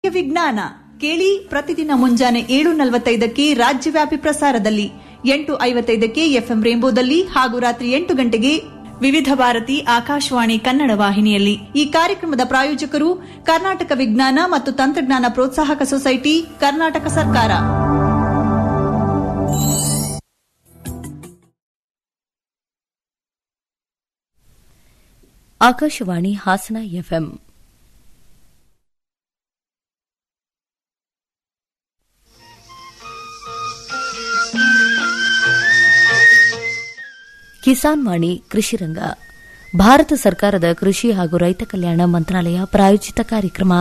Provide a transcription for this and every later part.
ವಿಜ್ಞಾನ ಕೇಳಿ ಪ್ರತಿದಿನ ಮುಂಜಾನೆ ಏಳು ನಲವತ್ತೈದಕ್ಕೆ ರಾಜ್ಯವ್ಯಾಪಿ ಪ್ರಸಾರದಲ್ಲಿ ಎಂಟು ಐವತ್ತೈದಕ್ಕೆ ಎಫ್ಎಂ ರೇಂಬೋದಲ್ಲಿ ಹಾಗೂ ರಾತ್ರಿ ಎಂಟು ಗಂಟೆಗೆ ವಿವಿಧ ಭಾರತಿ ಆಕಾಶವಾಣಿ ಕನ್ನಡ ವಾಹಿನಿಯಲ್ಲಿ ಈ ಕಾರ್ಯಕ್ರಮದ ಪ್ರಾಯೋಜಕರು ಕರ್ನಾಟಕ ವಿಜ್ಞಾನ ಮತ್ತು ತಂತ್ರಜ್ಞಾನ ಪ್ರೋತ್ಸಾಹಕ ಸೊಸೈಟಿ ಕರ್ನಾಟಕ ಸರ್ಕಾರ ಆಕಾಶವಾಣಿ ಹಾಸನ ಎಫ್ಎಂ ಕಿಸಾನ್ ವಾಣಿ ಕೃಷಿರಂಗ ಭಾರತ ಸರ್ಕಾರದ ಕೃಷಿ ಹಾಗೂ ರೈತ ಕಲ್ಯಾಣ ಮಂತ್ರಾಲಯ ಪ್ರಾಯೋಜಿತ ಕಾರ್ಯಕ್ರಮ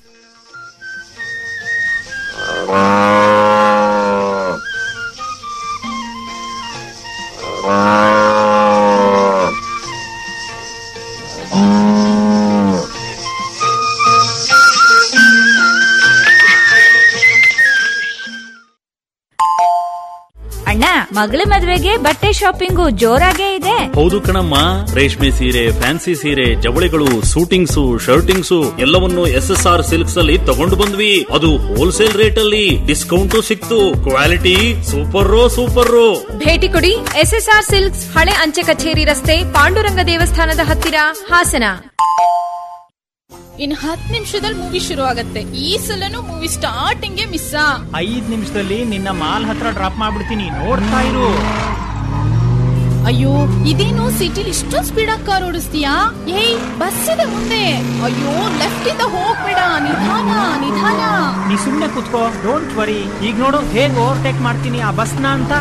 ಅಣ್ಣ ಮಗಳ ಮದ್ವೆಗೆ ಬಟ್ಟೆ ಶಾಪಿಂಗು ಜೋರಾಗೇ ಇದೆ ಹೌದು ಕಣಮ್ಮ ರೇಷ್ಮೆ ಸೀರೆ ಫ್ಯಾನ್ಸಿ ಸೀರೆ ಜವಳಿಗಳು ಸೂಟಿಂಗ್ಸು ಶರ್ಟಿಂಗ್ಸು ಎಲ್ಲವನ್ನು ಎಸ್ ಎಸ್ ಆರ್ ಸಿಲ್ಕ್ಸ್ ಅಲ್ಲಿ ತಗೊಂಡು ಬಂದ್ವಿ ಅದು ಹೋಲ್ಸೇಲ್ ರೇಟ್ ಅಲ್ಲಿ ಡಿಸ್ಕೌಂಟ್ ಸಿಕ್ತು ಕ್ವಾಲಿಟಿ ಸೂಪರ್ ಸೂಪರ್ ಭೇಟಿ ಕೊಡಿ ಎಸ್ಎಸ್ಆರ್ ಸಿಲ್ಕ್ಸ್ ಹಳೆ ಅಂಚೆ ಕಚೇರಿ ರಸ್ತೆ ಪಾಂಡುರಂಗ ದೇವಸ್ಥಾನದ ಹತ್ತಿರ ಹಾಸನ ಇನ್ ಹತ್ತು ನಿಮಿಷದಲ್ಲಿ ಮೂವಿ ಶುರು ಆಗತ್ತೆ ಈ ಸಲನು ಮೂವಿ ಸ್ಟಾರ್ಟಿಂಗ್ ಮಿಸ್ ಐದ್ ನಿಮಿಷದಲ್ಲಿ ನಿನ್ನ ಮಾಲ್ ಹತ್ರ ಡ್ರಾಪ್ ಮಾಡ್ಬಿಡ್ತೀನಿ ನೋಡ್ತಾ ಇರು ಅಯ್ಯೋ ಇದೇನು ಸಿಟಿಲಿ ಇಷ್ಟೊಂದು ಸ್ಪೀಡ್ ಆಗಿ ಕಾರ್ ಓಡಿಸ್ತೀಯಾ ಏಯ್ ಬಸ್ ಇದೆ ಮುಂದೆ ಅಯ್ಯೋ ಲೆಫ್ಟ್ ಇಂದ ಹೋಗ್ಬೇಡ ನಿಧಾನ ನಿಧಾನ ನೀ ಸುಮ್ನೆ ಕುತ್ಕೋ ಡೋಂಟ್ ವರಿ ಈಗ ನೋಡು ಹೇಗ್ ಓವರ್ಟೇಕ್ ಮಾಡ್ತೀನಿ ಆ ಬಸ್ನ ಅಂತ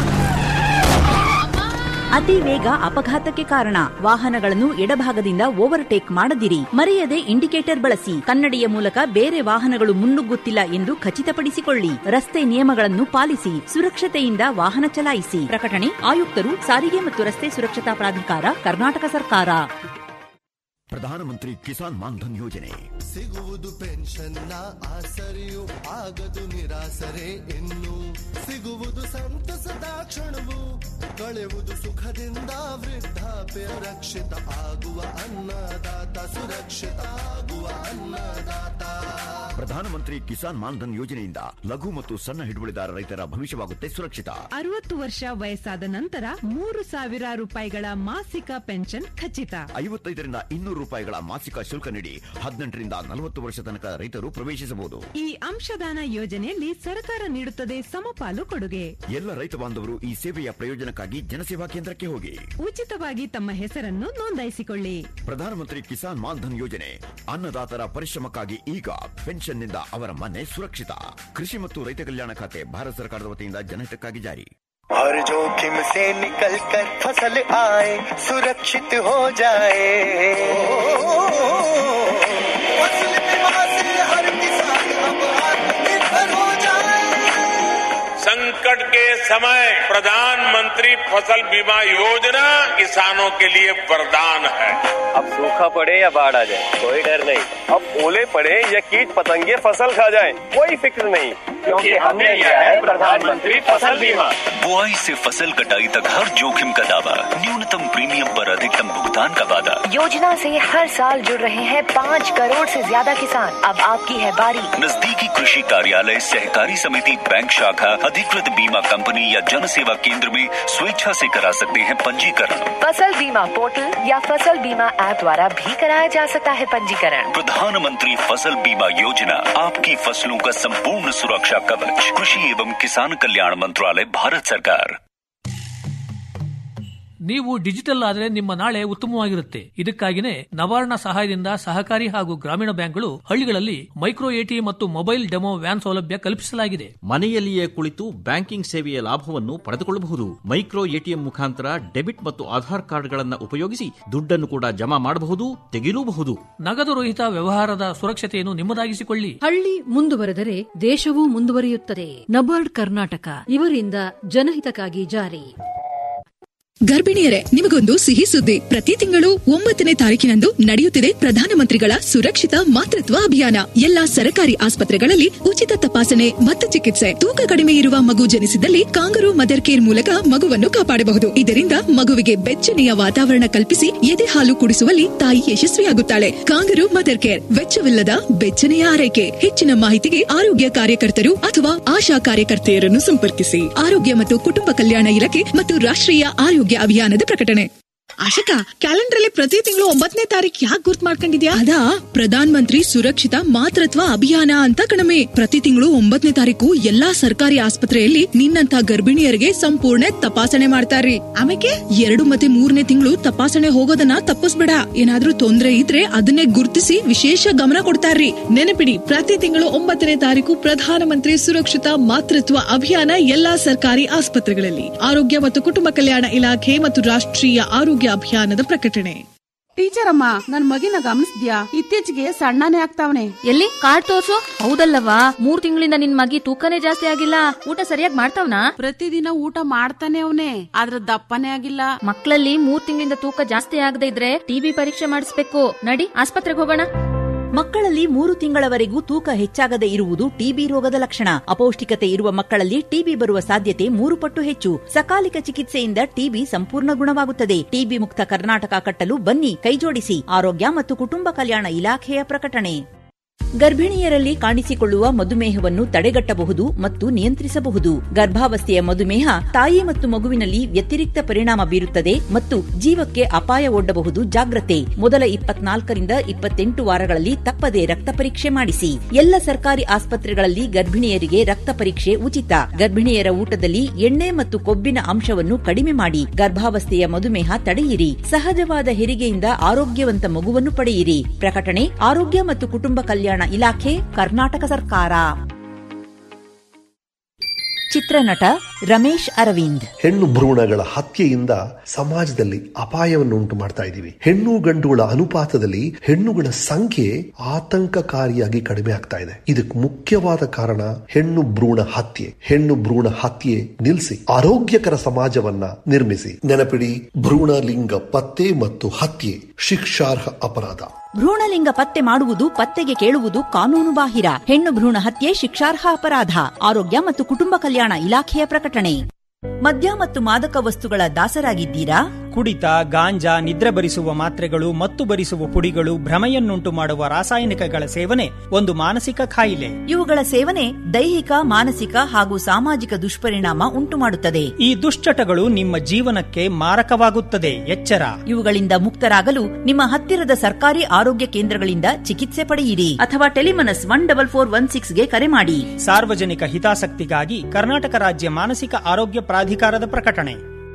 ಅತಿ ವೇಗ ಅಪಘಾತಕ್ಕೆ ಕಾರಣ ವಾಹನಗಳನ್ನು ಎಡಭಾಗದಿಂದ ಓವರ್ಟೇಕ್ ಮಾಡದಿರಿ ಮರೆಯದೆ ಇಂಡಿಕೇಟರ್ ಬಳಸಿ ಕನ್ನಡಿಯ ಮೂಲಕ ಬೇರೆ ವಾಹನಗಳು ಮುನ್ನುಗ್ಗುತ್ತಿಲ್ಲ ಎಂದು ಖಚಿತಪಡಿಸಿಕೊಳ್ಳಿ ರಸ್ತೆ ನಿಯಮಗಳನ್ನು ಪಾಲಿಸಿ ಸುರಕ್ಷತೆಯಿಂದ ವಾಹನ ಚಲಾಯಿಸಿ ಪ್ರಕಟಣೆ ಆಯುಕ್ತರು ಸಾರಿಗೆ ಮತ್ತು ರಸ್ತೆ ಸುರಕ್ಷತಾ ಪ್ರಾಧಿಕಾರ ಕರ್ನಾಟಕ ಸರ್ಕಾರ ಪ್ರಧಾನಮಂತ್ರಿ ಕಿಸಾನ್ ಮಾನ್ಧನ್ ಯೋಜನೆ ಸಿಗುವುದು ಪೆನ್ಷನ್ನ ಆಸರೆಯು ಆಗದು ನಿರಾಸರೆ ಇನ್ನು ಸಿಗುವುದು ಸಂತಸದ ಕ್ಷಣವು ಕಳೆಯುವುದು ಸುಖದಿಂದ ವೃದ್ಧಾಪ್ಯ ರಕ್ಷಿತ ಆಗುವ ಅನ್ನದಾತ ಸುರಕ್ಷಿತ ಆಗುವ ಅನ್ನದಾತ ಪ್ರಧಾನಮಂತ್ರಿ ಕಿಸಾನ್ ಮಾನ್ಧನ್ ಯೋಜನೆಯಿಂದ ಲಘು ಮತ್ತು ಸಣ್ಣ ಹಿಡುವಳಿದಾರ ರೈತರ ಭವಿಷ್ಯವಾಗುತ್ತೆ ಸುರಕ್ಷಿತ ಅರವತ್ತು ವರ್ಷ ವಯಸ್ಸಾದ ನಂತರ ಮೂರು ಸಾವಿರ ರೂಪಾಯಿಗಳ ಮಾಸಿಕ ಪೆನ್ಷನ್ ಖಚಿತ ಐವತ್ತೈದರಿಂದ ಇನ್ನೂರು ರೂಪಾಯಿಗಳ ಮಾಸಿಕ ಶುಲ್ಕ ನೀಡಿ ಹದಿನೆಂಟರಿಂದ ನಲವತ್ತು ವರ್ಷ ತನಕ ರೈತರು ಪ್ರವೇಶಿಸಬಹುದು ಈ ಅಂಶದಾನ ಯೋಜನೆಯಲ್ಲಿ ಸರ್ಕಾರ ನೀಡುತ್ತದೆ ಸಮಪಾಲು ಕೊಡುಗೆ ಎಲ್ಲ ರೈತ ಬಾಂಧವರು ಈ ಸೇವೆಯ ಪ್ರಯೋಜನಕ್ಕಾಗಿ ಜನಸೇವಾ ಕೇಂದ್ರಕ್ಕೆ ಹೋಗಿ ಉಚಿತವಾಗಿ ತಮ್ಮ ಹೆಸರನ್ನು ನೋಂದಾಯಿಸಿಕೊಳ್ಳಿ ಪ್ರಧಾನಮಂತ್ರಿ ಕಿಸಾನ್ ಮಾನ್ಧನ್ ಯೋಜನೆ ಅನ್ನದಾತರ ಪರಿಶ್ರಮಕ್ಕಾಗಿ ಈಗ ಪೆನ್ಷನ್ನಿಂದ ಅವರ ಮನೆ ಸುರಕ್ಷಿತ ಕೃಷಿ ಮತ್ತು ರೈತ ಕಲ್ಯಾಣ ಖಾತೆ ಭಾರತ ಸರ್ಕಾರದ ವತಿಯಿಂದ ಜನಹಿತಕ್ಕಾಗಿ ಜಾರಿ हर जोखिम से निकल कर फसल आए सुरक्षित हो जाए फसल बीमा से हर किसान अब आत्मनिर्भर हो जाए संकट के समय प्रधानमंत्री फसल बीमा योजना किसानों के लिए वरदान है अब सूखा पड़े या बाढ़ आ जाए कोई डर नहीं अब ओले पड़े या कीट पतंगे फसल खा जाए कोई फिक्र नहीं क्योंकि हमने लिया है प्रधानमंत्री फसल बीमा बुआई से फसल कटाई तक हर जोखिम का दावा न्यूनतम प्रीमियम पर अधिकतम भुगतान का वादा योजना से हर साल जुड़ रहे हैं पाँच करोड़ से ज्यादा किसान अब आपकी है बारी नजदीकी कृषि कार्यालय सहकारी समिति बैंक शाखा अधिकृत बीमा कंपनी या जन सेवा केंद्र में स्वेच्छा से करा सकते हैं पंजीकरण फसल बीमा पोर्टल या फसल बीमा ऐप द्वारा भी कराया जा सकता है पंजीकरण प्रधानमंत्री फसल बीमा योजना आपकी फसलों का संपूर्ण सुरक्षा कवच कृषि एवं किसान कल्याण मंत्रालय भारत सरकार ನೀವು ಡಿಜಿಟಲ್ ಆದರೆ ನಿಮ್ಮ ನಾಳೆ ಉತ್ತಮವಾಗಿರುತ್ತೆ ಇದಕ್ಕಾಗಿನೇ ನವಾರ್ಣ ಸಹಾಯದಿಂದ ಸಹಕಾರಿ ಹಾಗೂ ಗ್ರಾಮೀಣ ಬ್ಯಾಂಕ್ಗಳು ಹಳ್ಳಿಗಳಲ್ಲಿ ಮೈಕ್ರೋ ಎಟಿಎಂ ಮತ್ತು ಮೊಬೈಲ್ ಡೆಮೋ ವ್ಯಾನ್ ಸೌಲಭ್ಯ ಕಲ್ಪಿಸಲಾಗಿದೆ ಮನೆಯಲ್ಲಿಯೇ ಕುಳಿತು ಬ್ಯಾಂಕಿಂಗ್ ಸೇವೆಯ ಲಾಭವನ್ನು ಪಡೆದುಕೊಳ್ಳಬಹುದು ಮೈಕ್ರೋ ಎಟಿಎಂ ಮುಖಾಂತರ ಡೆಬಿಟ್ ಮತ್ತು ಆಧಾರ್ ಕಾರ್ಡ್ಗಳನ್ನು ಉಪಯೋಗಿಸಿ ದುಡ್ಡನ್ನು ಕೂಡ ಜಮಾ ಮಾಡಬಹುದು ತೆಗೆಯಲೂಬಹುದು ನಗದು ರಹಿತ ವ್ಯವಹಾರದ ಸುರಕ್ಷತೆಯನ್ನು ನಿಮ್ಮದಾಗಿಸಿಕೊಳ್ಳಿ ಹಳ್ಳಿ ಮುಂದುವರೆದರೆ ದೇಶವೂ ಮುಂದುವರಿಯುತ್ತದೆ ನಬಾರ್ಡ್ ಕರ್ನಾಟಕ ಇವರಿಂದ ಜನಹಿತಕ್ಕಾಗಿ ಜಾರಿ ಗರ್ಭಿಣಿಯರೇ ನಿಮಗೊಂದು ಸಿಹಿ ಸುದ್ದಿ ಪ್ರತಿ ತಿಂಗಳು ಒಂಬತ್ತನೇ ತಾರೀಕಿನಂದು ನಡೆಯುತ್ತಿದೆ ಪ್ರಧಾನಮಂತ್ರಿಗಳ ಸುರಕ್ಷಿತ ಮಾತೃತ್ವ ಅಭಿಯಾನ ಎಲ್ಲಾ ಸರಕಾರಿ ಆಸ್ಪತ್ರೆಗಳಲ್ಲಿ ಉಚಿತ ತಪಾಸಣೆ ಮತ್ತು ಚಿಕಿತ್ಸೆ ತೂಕ ಕಡಿಮೆ ಇರುವ ಮಗು ಜನಿಸಿದಲ್ಲಿ ಕಾಂಗರು ಮದರ್ ಕೇರ್ ಮೂಲಕ ಮಗುವನ್ನು ಕಾಪಾಡಬಹುದು ಇದರಿಂದ ಮಗುವಿಗೆ ಬೆಚ್ಚನೆಯ ವಾತಾವರಣ ಕಲ್ಪಿಸಿ ಎದೆ ಹಾಲು ಕುಡಿಸುವಲ್ಲಿ ತಾಯಿ ಯಶಸ್ವಿಯಾಗುತ್ತಾಳೆ ಕಾಂಗರು ಮದರ್ ಕೇರ್ ವೆಚ್ಚವಿಲ್ಲದ ಬೆಚ್ಚನೆಯ ಆರೈಕೆ ಹೆಚ್ಚಿನ ಮಾಹಿತಿಗೆ ಆರೋಗ್ಯ ಕಾರ್ಯಕರ್ತರು ಅಥವಾ ಆಶಾ ಕಾರ್ಯಕರ್ತೆಯರನ್ನು ಸಂಪರ್ಕಿಸಿ ಆರೋಗ್ಯ ಮತ್ತು ಕುಟುಂಬ ಕಲ್ಯಾಣ ಇಲಾಖೆ ಮತ್ತು ರಾಷ್ಟ್ರೀಯ ಆರೋಗ್ಯ ಅಭಿಯಾನದ ಪ್ರಕಟಣೆ ಆಶಿಕಾ ಕ್ಯಾಲೆಂಡರ್ ಅಲ್ಲಿ ಪ್ರತಿ ತಿಂಗಳು ಒಂಬತ್ತನೇ ತಾರೀಕು ಯಾಕೆ ಗುರ್ತ್ ಮಾಡ್ಕೊಂಡಿದ್ಯಾ ಅದಾ ಪ್ರಧಾನ್ ಮಂತ್ರಿ ಸುರಕ್ಷಿತ ಮಾತೃತ್ವ ಅಭಿಯಾನ ಅಂತ ಕಣಮೆ ಪ್ರತಿ ತಿಂಗಳು ಒಂಬತ್ತನೇ ತಾರೀಕು ಎಲ್ಲಾ ಸರ್ಕಾರಿ ಆಸ್ಪತ್ರೆಯಲ್ಲಿ ನಿನ್ನಂತ ಗರ್ಭಿಣಿಯರಿಗೆ ಸಂಪೂರ್ಣ ತಪಾಸಣೆ ಮಾಡ್ತಾರ್ರಿ ಆಮೇಲೆ ಎರಡು ಮತ್ತೆ ಮೂರನೇ ತಿಂಗಳು ತಪಾಸಣೆ ಹೋಗೋದನ್ನ ತಪ್ಪಿಸ್ಬೇಡ ಏನಾದ್ರೂ ತೊಂದ್ರೆ ಇದ್ರೆ ಅದನ್ನೇ ಗುರುತಿಸಿ ವಿಶೇಷ ಗಮನ ಕೊಡ್ತಾರ್ರಿ ನೆನಪಿಡಿ ಪ್ರತಿ ತಿಂಗಳು ಒಂಬತ್ತನೇ ತಾರೀಕು ಪ್ರಧಾನಮಂತ್ರಿ ಸುರಕ್ಷಿತ ಮಾತೃತ್ವ ಅಭಿಯಾನ ಎಲ್ಲಾ ಸರ್ಕಾರಿ ಆಸ್ಪತ್ರೆಗಳಲ್ಲಿ ಆರೋಗ್ಯ ಮತ್ತು ಕುಟುಂಬ ಕಲ್ಯಾಣ ಇಲಾಖೆ ಮತ್ತು ರಾಷ್ಟ್ರೀಯ ಆರೋಗ್ಯ ಅಭಿಯಾನದ ಪ್ರಕಟಣೆ ಟೀಚರ್ ಅಮ್ಮ ನನ್ ಮಗಿನ ಗಮನಿಸ್ದ್ಯಾ ಇತ್ತೀಚೆಗೆ ಸಣ್ಣನೇ ಆಗ್ತಾವನೆ ಎಲ್ಲಿ ಕಾರ್ಡ್ ತೋರ್ಸು ಹೌದಲ್ಲವಾ ಮೂರ್ ತಿಂಗಳಿಂದ ನಿನ್ ಮಗಿ ತೂಕನೇ ಜಾಸ್ತಿ ಆಗಿಲ್ಲ ಊಟ ಸರಿಯಾಗಿ ಮಾಡ್ತಾವ್ನಾ ಪ್ರತಿದಿನ ಊಟ ಮಾಡ್ತಾನೆ ಅವನೇ ಆದ್ರ ದಪ್ಪನೇ ಆಗಿಲ್ಲ ಮಕ್ಕಳಲ್ಲಿ ಮೂರ್ ತಿಂಗಳಿಂದ ತೂಕ ಜಾಸ್ತಿ ಆಗದೆ ಇದ್ರೆ ಟಿಬಿ ಪರೀಕ್ಷೆ ಮಾಡಿಸ್ಬೇಕು ನಡಿ ಆಸ್ಪತ್ರೆಗೆ ಹೋಗೋಣ ಮಕ್ಕಳಲ್ಲಿ ಮೂರು ತಿಂಗಳವರೆಗೂ ತೂಕ ಹೆಚ್ಚಾಗದೆ ಇರುವುದು ಟಿಬಿ ರೋಗದ ಲಕ್ಷಣ ಅಪೌಷ್ಟಿಕತೆ ಇರುವ ಮಕ್ಕಳಲ್ಲಿ ಟಿಬಿ ಬರುವ ಸಾಧ್ಯತೆ ಮೂರು ಪಟ್ಟು ಹೆಚ್ಚು ಸಕಾಲಿಕ ಚಿಕಿತ್ಸೆಯಿಂದ ಟಿಬಿ ಸಂಪೂರ್ಣ ಗುಣವಾಗುತ್ತದೆ ಟಿಬಿ ಮುಕ್ತ ಕರ್ನಾಟಕ ಕಟ್ಟಲು ಬನ್ನಿ ಕೈಜೋಡಿಸಿ ಆರೋಗ್ಯ ಮತ್ತು ಕುಟುಂಬ ಕಲ್ಯಾಣ ಇಲಾಖೆಯ ಪ್ರಕಟಣೆ ಗರ್ಭಿಣಿಯರಲ್ಲಿ ಕಾಣಿಸಿಕೊಳ್ಳುವ ಮಧುಮೇಹವನ್ನು ತಡೆಗಟ್ಟಬಹುದು ಮತ್ತು ನಿಯಂತ್ರಿಸಬಹುದು ಗರ್ಭಾವಸ್ಥೆಯ ಮಧುಮೇಹ ತಾಯಿ ಮತ್ತು ಮಗುವಿನಲ್ಲಿ ವ್ಯತಿರಿಕ್ತ ಪರಿಣಾಮ ಬೀರುತ್ತದೆ ಮತ್ತು ಜೀವಕ್ಕೆ ಅಪಾಯ ಒಡ್ಡಬಹುದು ಜಾಗ್ರತೆ ಮೊದಲ ಇಪ್ಪತ್ನಾಲ್ಕರಿಂದ ಇಪ್ಪತ್ತೆಂಟು ವಾರಗಳಲ್ಲಿ ತಪ್ಪದೆ ರಕ್ತ ಪರೀಕ್ಷೆ ಮಾಡಿಸಿ ಎಲ್ಲ ಸರ್ಕಾರಿ ಆಸ್ಪತ್ರೆಗಳಲ್ಲಿ ಗರ್ಭಿಣಿಯರಿಗೆ ರಕ್ತ ಪರೀಕ್ಷೆ ಉಚಿತ ಗರ್ಭಿಣಿಯರ ಊಟದಲ್ಲಿ ಎಣ್ಣೆ ಮತ್ತು ಕೊಬ್ಬಿನ ಅಂಶವನ್ನು ಕಡಿಮೆ ಮಾಡಿ ಗರ್ಭಾವಸ್ಥೆಯ ಮಧುಮೇಹ ತಡೆಯಿರಿ ಸಹಜವಾದ ಹೆರಿಗೆಯಿಂದ ಆರೋಗ್ಯವಂತ ಮಗುವನ್ನು ಪಡೆಯಿರಿ ಪ್ರಕಟಣೆ ಆರೋಗ್ಯ ಮತ್ತು ಕುಟುಂಬ ಕಲ್ಯಾಣ ಇಲಾಖೆ ಕರ್ನಾಟಕ ಸರ್ಕಾರ ಚಿತ್ರನಟ ರಮೇಶ್ ಅರವಿಂದ್ ಹೆಣ್ಣು ಭ್ರೂಣಗಳ ಹತ್ಯೆಯಿಂದ ಸಮಾಜದಲ್ಲಿ ಅಪಾಯವನ್ನು ಉಂಟು ಮಾಡ್ತಾ ಇದ್ದೀವಿ ಹೆಣ್ಣು ಗಂಡುಗಳ ಅನುಪಾತದಲ್ಲಿ ಹೆಣ್ಣುಗಳ ಸಂಖ್ಯೆ ಆತಂಕಕಾರಿಯಾಗಿ ಕಡಿಮೆ ಆಗ್ತಾ ಇದೆ ಇದಕ್ಕೆ ಮುಖ್ಯವಾದ ಕಾರಣ ಹೆಣ್ಣು ಭ್ರೂಣ ಹತ್ಯೆ ಹೆಣ್ಣು ಭ್ರೂಣ ಹತ್ಯೆ ನಿಲ್ಲಿಸಿ ಆರೋಗ್ಯಕರ ಸಮಾಜವನ್ನ ನಿರ್ಮಿಸಿ ನೆನಪಿಡಿ ಭ್ರೂಣ ಲಿಂಗ ಪತ್ತೆ ಮತ್ತು ಹತ್ಯೆ ಶಿಕ್ಷಾರ್ಹ ಅಪರಾಧ ಭ್ರೂಣಲಿಂಗ ಪತ್ತೆ ಮಾಡುವುದು ಪತ್ತೆಗೆ ಕೇಳುವುದು ಕಾನೂನು ಬಾಹಿರ ಹೆಣ್ಣು ಭ್ರೂಣ ಹತ್ಯೆ ಶಿಕ್ಷಾರ್ಹ ಅಪರಾಧ ಆರೋಗ್ಯ ಮತ್ತು ಕುಟುಂಬ ಕಲ್ಯಾಣ ಇಲಾಖೆಯ ಪ್ರಕಟಣೆ ಮದ್ಯ ಮತ್ತು ಮಾದಕ ವಸ್ತುಗಳ ದಾಸರಾಗಿದ್ದೀರಾ ಕುಡಿತ ಗಾಂಜಾ ನಿದ್ರೆ ಬರಿಸುವ ಮಾತ್ರೆಗಳು ಮತ್ತು ಬರಿಸುವ ಪುಡಿಗಳು ಭ್ರಮೆಯನ್ನುಂಟು ಮಾಡುವ ರಾಸಾಯನಿಕಗಳ ಸೇವನೆ ಒಂದು ಮಾನಸಿಕ ಕಾಯಿಲೆ ಇವುಗಳ ಸೇವನೆ ದೈಹಿಕ ಮಾನಸಿಕ ಹಾಗೂ ಸಾಮಾಜಿಕ ದುಷ್ಪರಿಣಾಮ ಉಂಟುಮಾಡುತ್ತದೆ ಈ ದುಶ್ಚಟಗಳು ನಿಮ್ಮ ಜೀವನಕ್ಕೆ ಮಾರಕವಾಗುತ್ತದೆ ಎಚ್ಚರ ಇವುಗಳಿಂದ ಮುಕ್ತರಾಗಲು ನಿಮ್ಮ ಹತ್ತಿರದ ಸರ್ಕಾರಿ ಆರೋಗ್ಯ ಕೇಂದ್ರಗಳಿಂದ ಚಿಕಿತ್ಸೆ ಪಡೆಯಿರಿ ಅಥವಾ Telemanas one double four one ಸಿಕ್ಸ್ಗೆ ಕರೆ ಮಾಡಿ ಸಾರ್ವಜನಿಕ ಹಿತಾಸಕ್ತಿಗಾಗಿ ಕರ್ನಾಟಕ ರಾಜ್ಯ ಮಾನಸಿಕ ಆರೋಗ್ಯ ಪ್ರಾಧಿಕಾರದ ಪ್ರಕಟಣೆ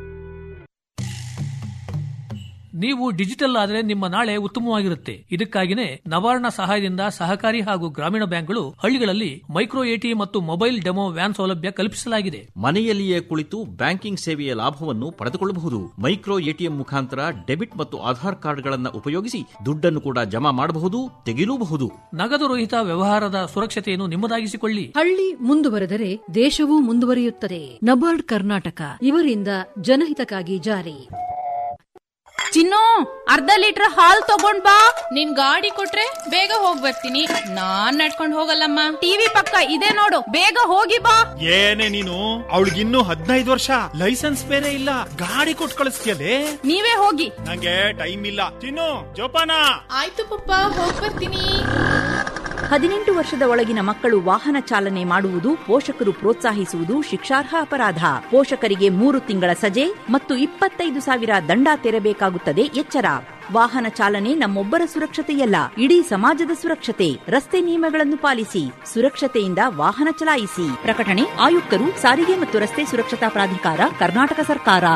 ನೀವು ಡಿಜಿಟಲ್ ಆದರೆ ನಿಮ್ಮ ನಾಳೆ ಉತ್ತಮವಾಗಿರುತ್ತೆ ಇದಕ್ಕಾಗಿನೇ ನವಾರ್ಣ ಸಹಾಯದಿಂದ ಸಹಕಾರಿ ಹಾಗೂ ಗ್ರಾಮೀಣ ಬ್ಯಾಂಕ್ಗಳು ಹಳ್ಳಿಗಳಲ್ಲಿ ಮೈಕ್ರೋ ಎಟಿಎಂ ಮತ್ತು ಮೊಬೈಲ್ ಡೆಮೋ ವ್ಯಾನ್ ಸೌಲಭ್ಯ ಕಲ್ಪಿಸಲಾಗಿದೆ ಮನೆಯಲ್ಲಿಯೇ ಕುಳಿತು ಬ್ಯಾಂಕಿಂಗ್ ಸೇವೆಯ ಲಾಭವನ್ನು ಪಡೆದುಕೊಳ್ಳಬಹುದು ಮೈಕ್ರೋ ಎಟಿಎಂ ಮುಖಾಂತರ ಡೆಬಿಟ್ ಮತ್ತು ಆಧಾರ್ ಕಾರ್ಡ್ಗಳನ್ನು ಉಪಯೋಗಿಸಿ ದುಡ್ಡನ್ನು ಕೂಡ ಜಮಾ ಮಾಡಬಹುದು ತೆಗೆಯಲೂಬಹುದು ನಗದು ರಹಿತ ವ್ಯವಹಾರದ ಸುರಕ್ಷತೆಯನ್ನು ನಿಮ್ಮದಾಗಿಸಿಕೊಳ್ಳಿ ಹಳ್ಳಿ ಮುಂದುವರೆದರೆ ದೇಶವೂ ಮುಂದುವರಿಯುತ್ತದೆ ನಬಾರ್ಡ್ ಕರ್ನಾಟಕ ಇವರಿಂದ ಜನಹಿತಕ್ಕಾಗಿ ಜಾರಿ ಚಿನ್ನು ಅರ್ಧ ಲೀಟರ್ ಹಾಲ್ ತಗೊಂಡ್ ಬಾ ನಿನ್ ಗಾಡಿ ಕೊಟ್ರೆ ಬೇಗ ಹೋಗ್ ಬರ್ತೀನಿ ನಾನ್ ನಡ್ಕೊಂಡ್ ಹೋಗಲ್ಲಮ್ಮ ಟಿವಿ ಪಕ್ಕ ಇದೆ ನೋಡು ಬೇಗ ಹೋಗಿ ಬಾ ಏನೇ ನೀನು ಅವಳಿಗಿನ್ನೂ ಹದಿನೈದು ವರ್ಷ ಲೈಸೆನ್ಸ್ ಬೇರೆ ಇಲ್ಲ ಗಾಡಿ ಕೊಟ್ಟು ಕಳಿಸ್ತೀಯಲೇ ನೀವೇ ಹೋಗಿ ನಂಗೆ ಟೈಮ್ ಇಲ್ಲ ತಿನ್ನು ಜೋಪಾನ ಆಯ್ತು ಪಪ್ಪ ಹೋಗ್ ಬರ್ತೀನಿ ಹದಿನೆಂಟು ವರ್ಷದ ಒಳಗಿನ ಮಕ್ಕಳು ವಾಹನ ಚಾಲನೆ ಮಾಡುವುದು ಪೋಷಕರು ಪ್ರೋತ್ಸಾಹಿಸುವುದು ಶಿಕ್ಷಾರ್ಹ ಅಪರಾಧ ಪೋಷಕರಿಗೆ ಮೂರು ತಿಂಗಳ ಸಜೆ ಮತ್ತು ಇಪ್ಪತ್ತೈದು ಸಾವಿರ ದಂಡ ತೆರಬೇಕಾಗುತ್ತದೆ ಎಚ್ಚರ ವಾಹನ ಚಾಲನೆ ನಮ್ಮೊಬ್ಬರ ಸುರಕ್ಷತೆಯಲ್ಲ ಇಡೀ ಸಮಾಜದ ಸುರಕ್ಷತೆ ರಸ್ತೆ ನಿಯಮಗಳನ್ನು ಪಾಲಿಸಿ ಸುರಕ್ಷತೆಯಿಂದ ವಾಹನ ಚಲಾಯಿಸಿ ಪ್ರಕಟಣೆ ಆಯುಕ್ತರು ಸಾರಿಗೆ ಮತ್ತು ರಸ್ತೆ ಸುರಕ್ಷತಾ ಪ್ರಾಧಿಕಾರ ಕರ್ನಾಟಕ ಸರ್ಕಾರ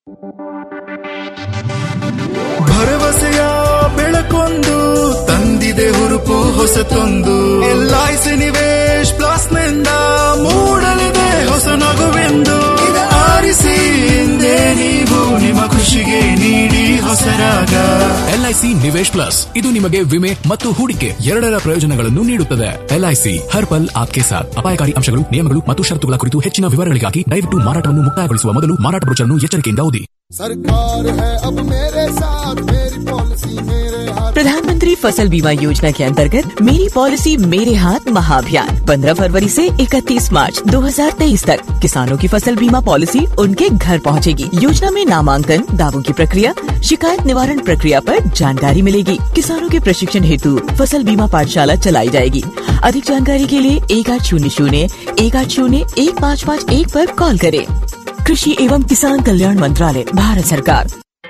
ಭರವಸೆಯ ಬೆಳಕೊಂದು ತಂದಿದೆ ಹುರುಪು ಹೊಸತೊಂದು ಎಲ್ಐಸಿ ನಿವೇಶ್ ಪ್ಲಸ್ ನಿಂದ ಮೂಡಲಿದೆ ಹೊಸ ನಗುವೆಂದು ಆರಿಸಿ ಹಿಂದೆ ನೀವು ನಿಮ್ಮ ಖುಷಿಗೆ ನೀಡಿ ಹೊಸರಾಗ ಎಲ್ಐಸಿ ನಿವೇಶ್ ಪ್ಲಸ್ ಇದು ನಿಮಗೆ ವಿಮೆ ಮತ್ತು ಹೂಡಿಕೆ ಎರಡರ ಪ್ರಯೋಜನಗಳನ್ನು ನೀಡುತ್ತದೆ ಎಲ್ಐಸಿ ಹರ್ ಪಲ್ ಆಪ್ಕೆ ಸಾಥ್ ಅಪಾಯಕಾರಿ ಅಂಶಗಳು ನಿಯಮಗಳು ಮತ್ತು ಷರತ್ತುಗಳ ಕುರಿತು ಹೆಚ್ಚಿನ ವಿವರಗಳಿಗಾಗಿ ದಯವಿಟ್ಟು ಮಾರಾಟವನ್ನು ಮುಕ್ತಾಯಗೊಳಿಸುವ ಮೊದಲು ಮಾರಾಟ ಬ್ರೋಚರ್ನ್ನು ಎಚ್ಚರಿಕೆಯಿಂದ ಓದಿ सरकार है अब मेरे साथ मेरी पॉलिसी मेरे हाथ प्रधानमंत्री फसल बीमा योजना के अंतर्गत मेरी पॉलिसी मेरे हाथ महाअभियान 15 फरवरी से 31 मार्च 2023 तक किसानों की फसल बीमा पॉलिसी उनके घर पहुंचेगी। योजना में नामांकन दावों की प्रक्रिया शिकायत निवारण प्रक्रिया पर जानकारी मिलेगी किसानों के प्रशिक्षण हेतु फसल बीमा पाठशाला चलाई जाएगी अधिक जानकारी के लिए एक आठ शून्य शून्य एक आठ शून्य एक पाँच पाँच एक आरोप कॉल करें कृषि एवं किसान कल्याण मंत्रालय भारत सरकार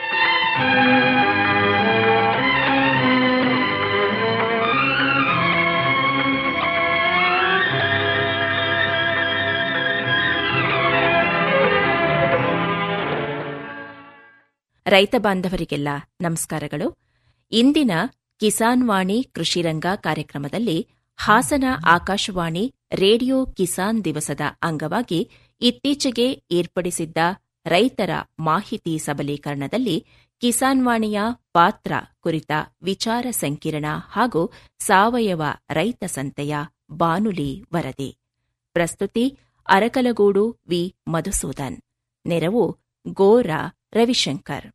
ರೈತ ಬಾಂಧವರಿಗೆಲ್ಲ ನಮಸ್ಕಾರಗಳು ಇಂದಿನ ಕಿಸಾನ್ ವಾಣಿ ಕೃಷಿರಂಗ ಕಾರ್ಯಕ್ರಮದಲ್ಲಿ ಹಾಸನ ಆಕಾಶವಾಣಿ ರೇಡಿಯೋ ಕಿಸಾನ್ ದಿವಸದ ಅಂಗವಾಗಿ ಇತ್ತೀಚೆಗೆ ಏರ್ಪಡಿಸಿದ್ದ ರೈತರ ಮಾಹಿತಿ ಸಬಲೀಕರಣದಲ್ಲಿ ಕಿಸಾನ್ ವಾಣಿಯ ಪಾತ್ರ ಕುರಿತ ವಿಚಾರ ಸಂಕಿರಣ ಹಾಗೂ ಸಾವಯವ ರೈತ ಸಂತೆಯ ಬಾನುಲಿ ವರದಿ ಪ್ರಸ್ತುತಿ ಅರಕಲಗೂಡು ವಿ ಮಧುಸೂದನ್ ನೆರವು ಗೋರ ರವಿಶಂಕರ್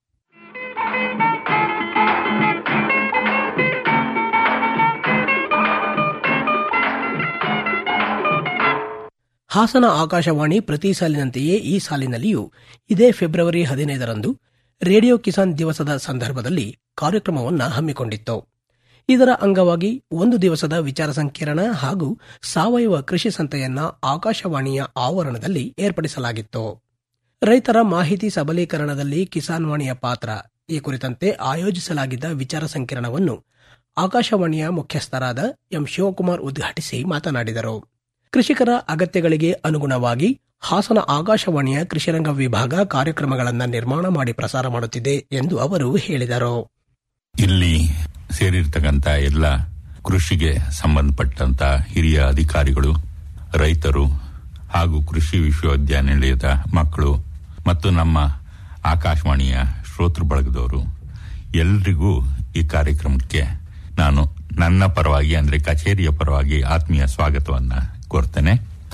ಹಾಸನ ಆಕಾಶವಾಣಿ ಪ್ರತಿ ಸಾಲಿನಂತೆಯೇ ಈ ಸಾಲಿನಲ್ಲಿಯೂ ಇದೇ ಫೆಬ್ರವರಿ ಹದಿನೈದರಂದು ರೇಡಿಯೋ ಕಿಸಾನ್ ದಿವಸದ ಸಂದರ್ಭದಲ್ಲಿ ಕಾರ್ಯಕ್ರಮವನ್ನು ಹಮ್ಮಿಕೊಂಡಿತ್ತು ಇದರ ಅಂಗವಾಗಿ ಒಂದು ದಿವಸದ ವಿಚಾರ ಸಂಕಿರಣ ಹಾಗೂ ಸಾವಯವ ಕೃಷಿ ಸಂತೆಯನ್ನ ಆಕಾಶವಾಣಿಯ ಆವರಣದಲ್ಲಿ ಏರ್ಪಡಿಸಲಾಗಿತ್ತು ರೈತರ ಮಾಹಿತಿ ಸಬಲೀಕರಣದಲ್ಲಿ ಕಿಸಾನ್ ವಾಣಿಯ ಪಾತ್ರ ಈ ಕುರಿತಂತೆ ಆಯೋಜಿಸಲಾಗಿದ್ದ ವಿಚಾರ ಸಂಕಿರಣವನ್ನು ಆಕಾಶವಾಣಿಯ ಮುಖ್ಯಸ್ಥರಾದ ಎಂ ಶಿವಕುಮಾರ್ ಉದ್ಘಾಟಿಸಿ ಮಾತನಾಡಿದರು ಕೃಷಿಕರ ಅಗತ್ಯಗಳಿಗೆ ಅನುಗುಣವಾಗಿ ಹಾಸನ ಆಕಾಶವಾಣಿಯ ಕೃಷಿರಂಗ ವಿಭಾಗ ಕಾರ್ಯಕ್ರಮಗಳನ್ನು ನಿರ್ಮಾಣ ಮಾಡಿ ಪ್ರಸಾರ ಮಾಡುತ್ತಿದೆ ಎಂದು ಅವರು ಹೇಳಿದರು ಇಲ್ಲಿ ಸೇರಿರ್ತಕ್ಕಂಥ ಎಲ್ಲ ಕೃಷಿಗೆ ಸಂಬಂಧಪಟ್ಟಂತ ಹಿರಿಯ ಅಧಿಕಾರಿಗಳು ರೈತರು ಹಾಗೂ ಕೃಷಿ ವಿಶ್ವವಿದ್ಯಾನಿಲಯದ ಮಕ್ಕಳು ಮತ್ತು ನಮ್ಮ ಆಕಾಶವಾಣಿಯ ಶ್ರೋತೃ ಬಳಗದವರು ಎಲ್ರಿಗೂ ಈ ಕಾರ್ಯಕ್ರಮಕ್ಕೆ ನಾನು ನನ್ನ ಪರವಾಗಿ ಅಂದ್ರೆ ಕಚೇರಿಯ ಪರವಾಗಿ ಆತ್ಮೀಯ ಸ್ವಾಗತವನ್ನ ಕೋರ್ತೇನೆ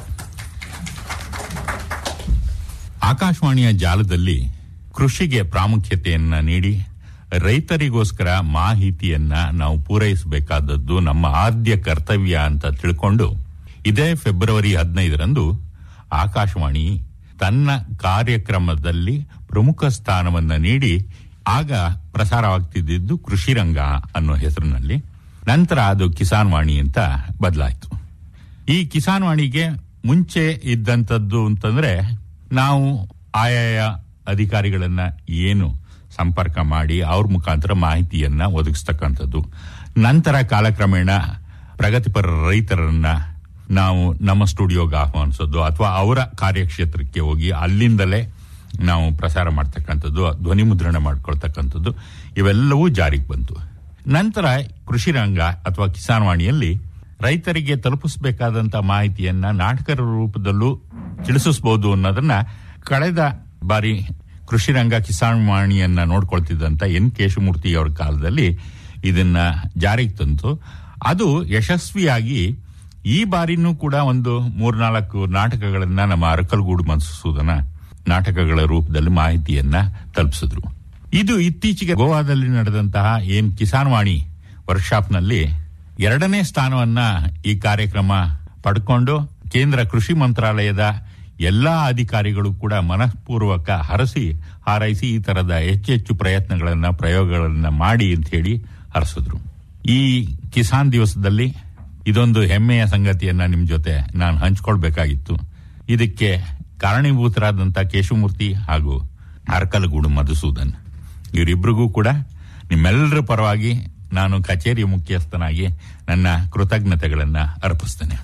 ಆಕಾಶವಾಣಿಯ ಜಾಲದಲ್ಲಿ ಕೃಷಿಗೆ ಪ್ರಾಮುಖ್ಯತೆಯನ್ನ ನೀಡಿ ರೈತರಿಗೋಸ್ಕರ ಮಾಹಿತಿಯನ್ನ ನಾವು ಪೂರೈಸಬೇಕಾದದ್ದು ನಮ್ಮ ಆದ್ಯ ಕರ್ತವ್ಯ ಅಂತ ತಿಳ್ಕೊಂಡು ಇದೇ ಫೆಬ್ರವರಿ ಹದಿನೈದರಂದು ಆಕಾಶವಾಣಿ ತನ್ನ ಕಾರ್ಯಕ್ರಮದಲ್ಲಿ ಪ್ರಮುಖ ಸ್ಥಾನವನ್ನ ನೀಡಿ ಆಗ ಪ್ರಸಾರವಾಗ್ತಿದ್ದು ಕೃಷಿರಂಗ ಅನ್ನೋ ಹೆಸರಿನಲ್ಲಿ ನಂತರ ಅದು ಕಿಸಾನ್ ವಾಣಿ ಅಂತ ಬದಲಾಯಿತು ಈ ಕಿಸಾನ್ ವಾಣಿಗೆ ಮುಂಚೆ ಇದ್ದಂಥದ್ದು ಅಂತಂದ್ರೆ ನಾವು ಆಯಾಯ ಅಧಿಕಾರಿಗಳನ್ನ ಏನು ಸಂಪರ್ಕ ಮಾಡಿ ಅವ್ರ ಮುಖಾಂತರ ಮಾಹಿತಿಯನ್ನ ಒದಗಿಸ್ತಕ್ಕಂಥದ್ದು ನಂತರ ಕಾಲಕ್ರಮೇಣ ಪ್ರಗತಿಪರ ರೈತರನ್ನ ನಾವು ನಮ್ಮ ಸ್ಟುಡಿಯೋಗೆ ಆಹ್ವಾನಿಸೋದು ಅಥವಾ ಅವರ ಕಾರ್ಯಕ್ಷೇತ್ರಕ್ಕೆ ಹೋಗಿ ಅಲ್ಲಿಂದಲೇ ನಾವು ಪ್ರಸಾರ ಮಾಡ್ತಕ್ಕಂಥದ್ದು ಧ್ವನಿ ಮುದ್ರಣ ಮಾಡ್ಕೊಳ್ತಕ್ಕಂಥದ್ದು ಇವೆಲ್ಲವೂ ಜಾರಿಗೆ ಬಂತು ನಂತರ ಕೃಷಿ ರಂಗ ಅಥವಾ ಕಿಸಾನ್ ವಾಣಿಯಲ್ಲಿ ರೈತರಿಗೆ ತಲುಪಿಸಬೇಕಾದಂತ ಮಾಹಿತಿಯನ್ನ ನಾಟಕದ ರೂಪದಲ್ಲೂ ತಿಳಿಸಬಹುದು ಅನ್ನೋದನ್ನ ಕಳೆದ ಬಾರಿ ಕೃಷಿ ರಂಗ ಕಿಸಾನ್ ವಾಣಿಯನ್ನ ನೋಡ್ಕೊಳ್ತಿದ್ದಂತ ಎನ್ ಕೇಶಮೂರ್ತಿ ಅವರ ಕಾಲದಲ್ಲಿ ಇದನ್ನ ಜಾರಿಗೆ ತಂತು ಅದು ಯಶಸ್ವಿಯಾಗಿ ಈ ಬಾರಿನೂ ಕೂಡ ಒಂದು ಮೂರ್ನಾಲ್ಕು ನಾಟಕಗಳನ್ನ ನಮ್ಮ ಅರಕಲ್ಗೂಡು ಮನ್ಸೂದನ ನಾಟಕಗಳ ರೂಪದಲ್ಲಿ ಮಾಹಿತಿಯನ್ನ ತಲುಪಿಸಿದ್ರು ಇದು ಇತ್ತೀಚೆಗೆ ಗೋವಾದಲ್ಲಿ ನಡೆದಂತಹ ಏನ್ ಕಿಸಾನ್ ವಾಣಿ ವರ್ಕ್ಶಾಪ್ನಲ್ಲಿ ಎರಡನೇ ಸ್ಥಾನವನ್ನ ಈ ಕಾರ್ಯಕ್ರಮ ಪಡ್ಕೊಂಡು ಕೇಂದ್ರ ಕೃಷಿ ಮಂತ್ರಾಲಯದ ಎಲ್ಲಾ ಅಧಿಕಾರಿಗಳು ಕೂಡ ಮನಃಪೂರ್ವಕ ಹರಸಿ ಹಾರೈಸಿ ಈ ತರದ ಹೆಚ್ಚೆಚ್ಚು ಪ್ರಯತ್ನಗಳನ್ನ ಪ್ರಯೋಗಗಳನ್ನ ಮಾಡಿ ಅಂತ ಹೇಳಿ ಹರಸಿದ್ರು ಈ ಕಿಸಾನ್ ದಿವಸದಲ್ಲಿ ಇದೊಂದು ಹೆಮ್ಮೆಯ ಸಂಗತಿಯನ್ನ ನಿಮ್ ಜೊತೆ ನಾನು ಹಂಚ್ಕೊಳ್ಬೇಕಾಗಿತ್ತು ಇದಕ್ಕೆ ಕಾರಣೀಭೂತರಾದಂತ ಕೇಶವಮೂರ್ತಿ ಹಾಗೂ ಅರ್ಕಲಗೂಡು ಮಧುಸೂದನ್ ಇವರಿಬ್ಬರಿಗೂ ಕೂಡ ನಿಮ್ಮೆಲ್ಲರ ಪರವಾಗಿ ನಾನು ಕಚೇರಿ ಮುಖ್ಯಸ್ಥನಾಗಿ ನನ್ನ ಕೃತಜ್ಞತೆಗಳನ್ನ ಅರ್ಪಿಸ್ತೇನೆ